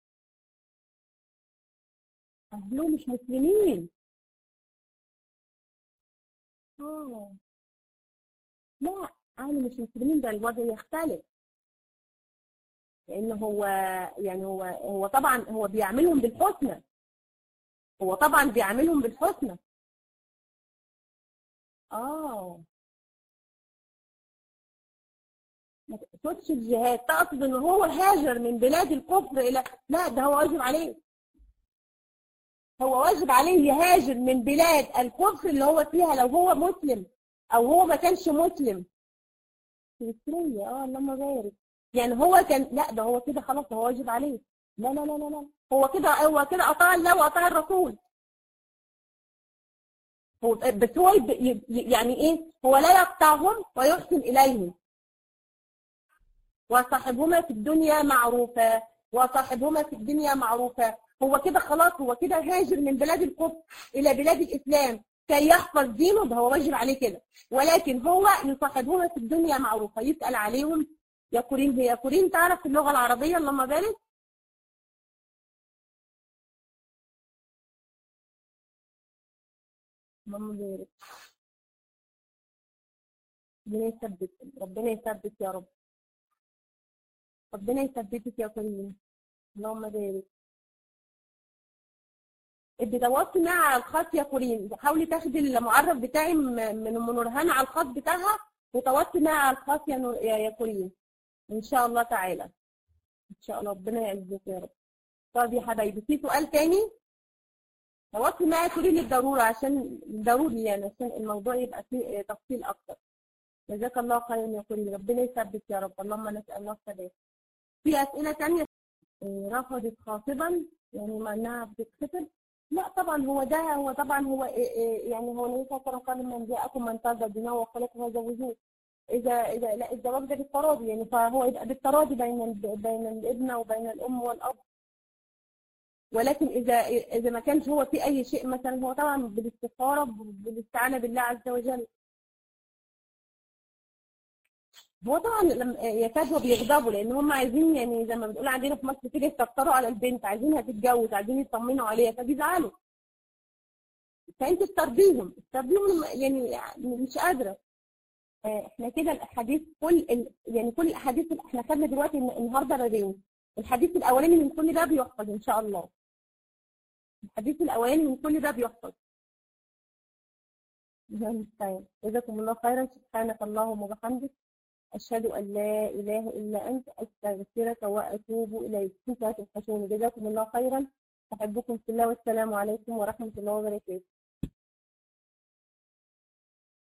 اهله مش مسلمين اه لا اهله مش مسلمين ده الوضع يختلف لان هو يعني هو هو طبعا هو بيعملهم بالحسنى هو طبعا بيعملهم بالحسنى اه ما تقصدش الجهاد تقصد ان هو هاجر من بلاد الكفر الى لا ده هو واجب عليه هو واجب عليه يهاجر من بلاد الكفر اللي هو فيها لو هو مسلم او هو ما كانش مسلم فلسطينية اه اللهم بارك يعني هو كان لا ده هو كده خلاص هو واجب عليه لا لا لا لا لا هو كده هو كده اطاع الله واطاع الرسول هو بس هو يب- يب- يعني ايه هو لا يقطعهم ويحسن اليهم وصاحبهما في الدنيا معروفة وصاحبهما في الدنيا معروفة هو كده خلاص هو كده هاجر من بلاد الكفر إلى بلاد الإسلام كي يحفظ دينه ده هو واجب عليه كده ولكن هو يصاحبهما في الدنيا معروفة يسأل عليهم يا كورين هي كورين تعرف اللغة العربية اللهم بارك اللهم بارك ربنا يثبت ربنا يثبت يا رب ربنا يثبتك يا كريم اللهم بارك بتواصلي مع على الخط يا كورين حاولي تاخدي المعرف بتاعي م- من ام نورهان على الخط بتاعها وتواصلي معي على الخط يا نور يا يا كورين ان شاء الله تعالى ان شاء الله ربنا يعزك يا رب طب يا حبايبي في سؤال تاني تواصلي معي كورين للضروره عشان ضروري يعني عشان الموضوع يبقى فيه تفصيل اكتر جزاك الله خيرا يا كورين ربنا يثبت يا رب اللهم نسال الله الثبات في اسئله تانية إيه، رفضت خاطبا يعني مع انها بتتخطب لا طبعا هو ده هو طبعا هو إيه إيه يعني هو النبي صلى الله عليه وسلم قال من جاءكم من ترضى دينه وخلقه فزوجوه اذا اذا لا الزواج ده بالتراضي يعني فهو يبقى بالتراضي بين ال- بين الابنه وبين الام والاب ولكن اذا اذا ما كانش هو في اي شيء مثلا هو طبعا بالاستخاره بالاستعانه بالله عز وجل هو طبعا لما يكادوا بيغضبوا لان هم عايزين يعني زي ما بنقول عندنا في مصر كده يستكتروا على البنت عايزينها تتجوز عايزين يطمنوا عليها فبيزعلوا فانت ترضيهم ترضيهم يعني مش قادره آه، احنا كده الاحاديث كل ال... يعني كل الاحاديث اللي احنا خدنا دلوقتي الن- النهارده بابين الحديث الاولاني من كل ده بيحفظ ان شاء الله الحديث الاولاني من كل ده بيحفظ الله المستعان جزاكم الله خيرا سبحانك اللهم وبحمدك أشهد أن لا إله إلا أنت أستغفرك وأتوب إليك كنت هتوحشوني جزاكم الله خيرا أحبكم في الله والسلام عليكم ورحمة الله وبركاته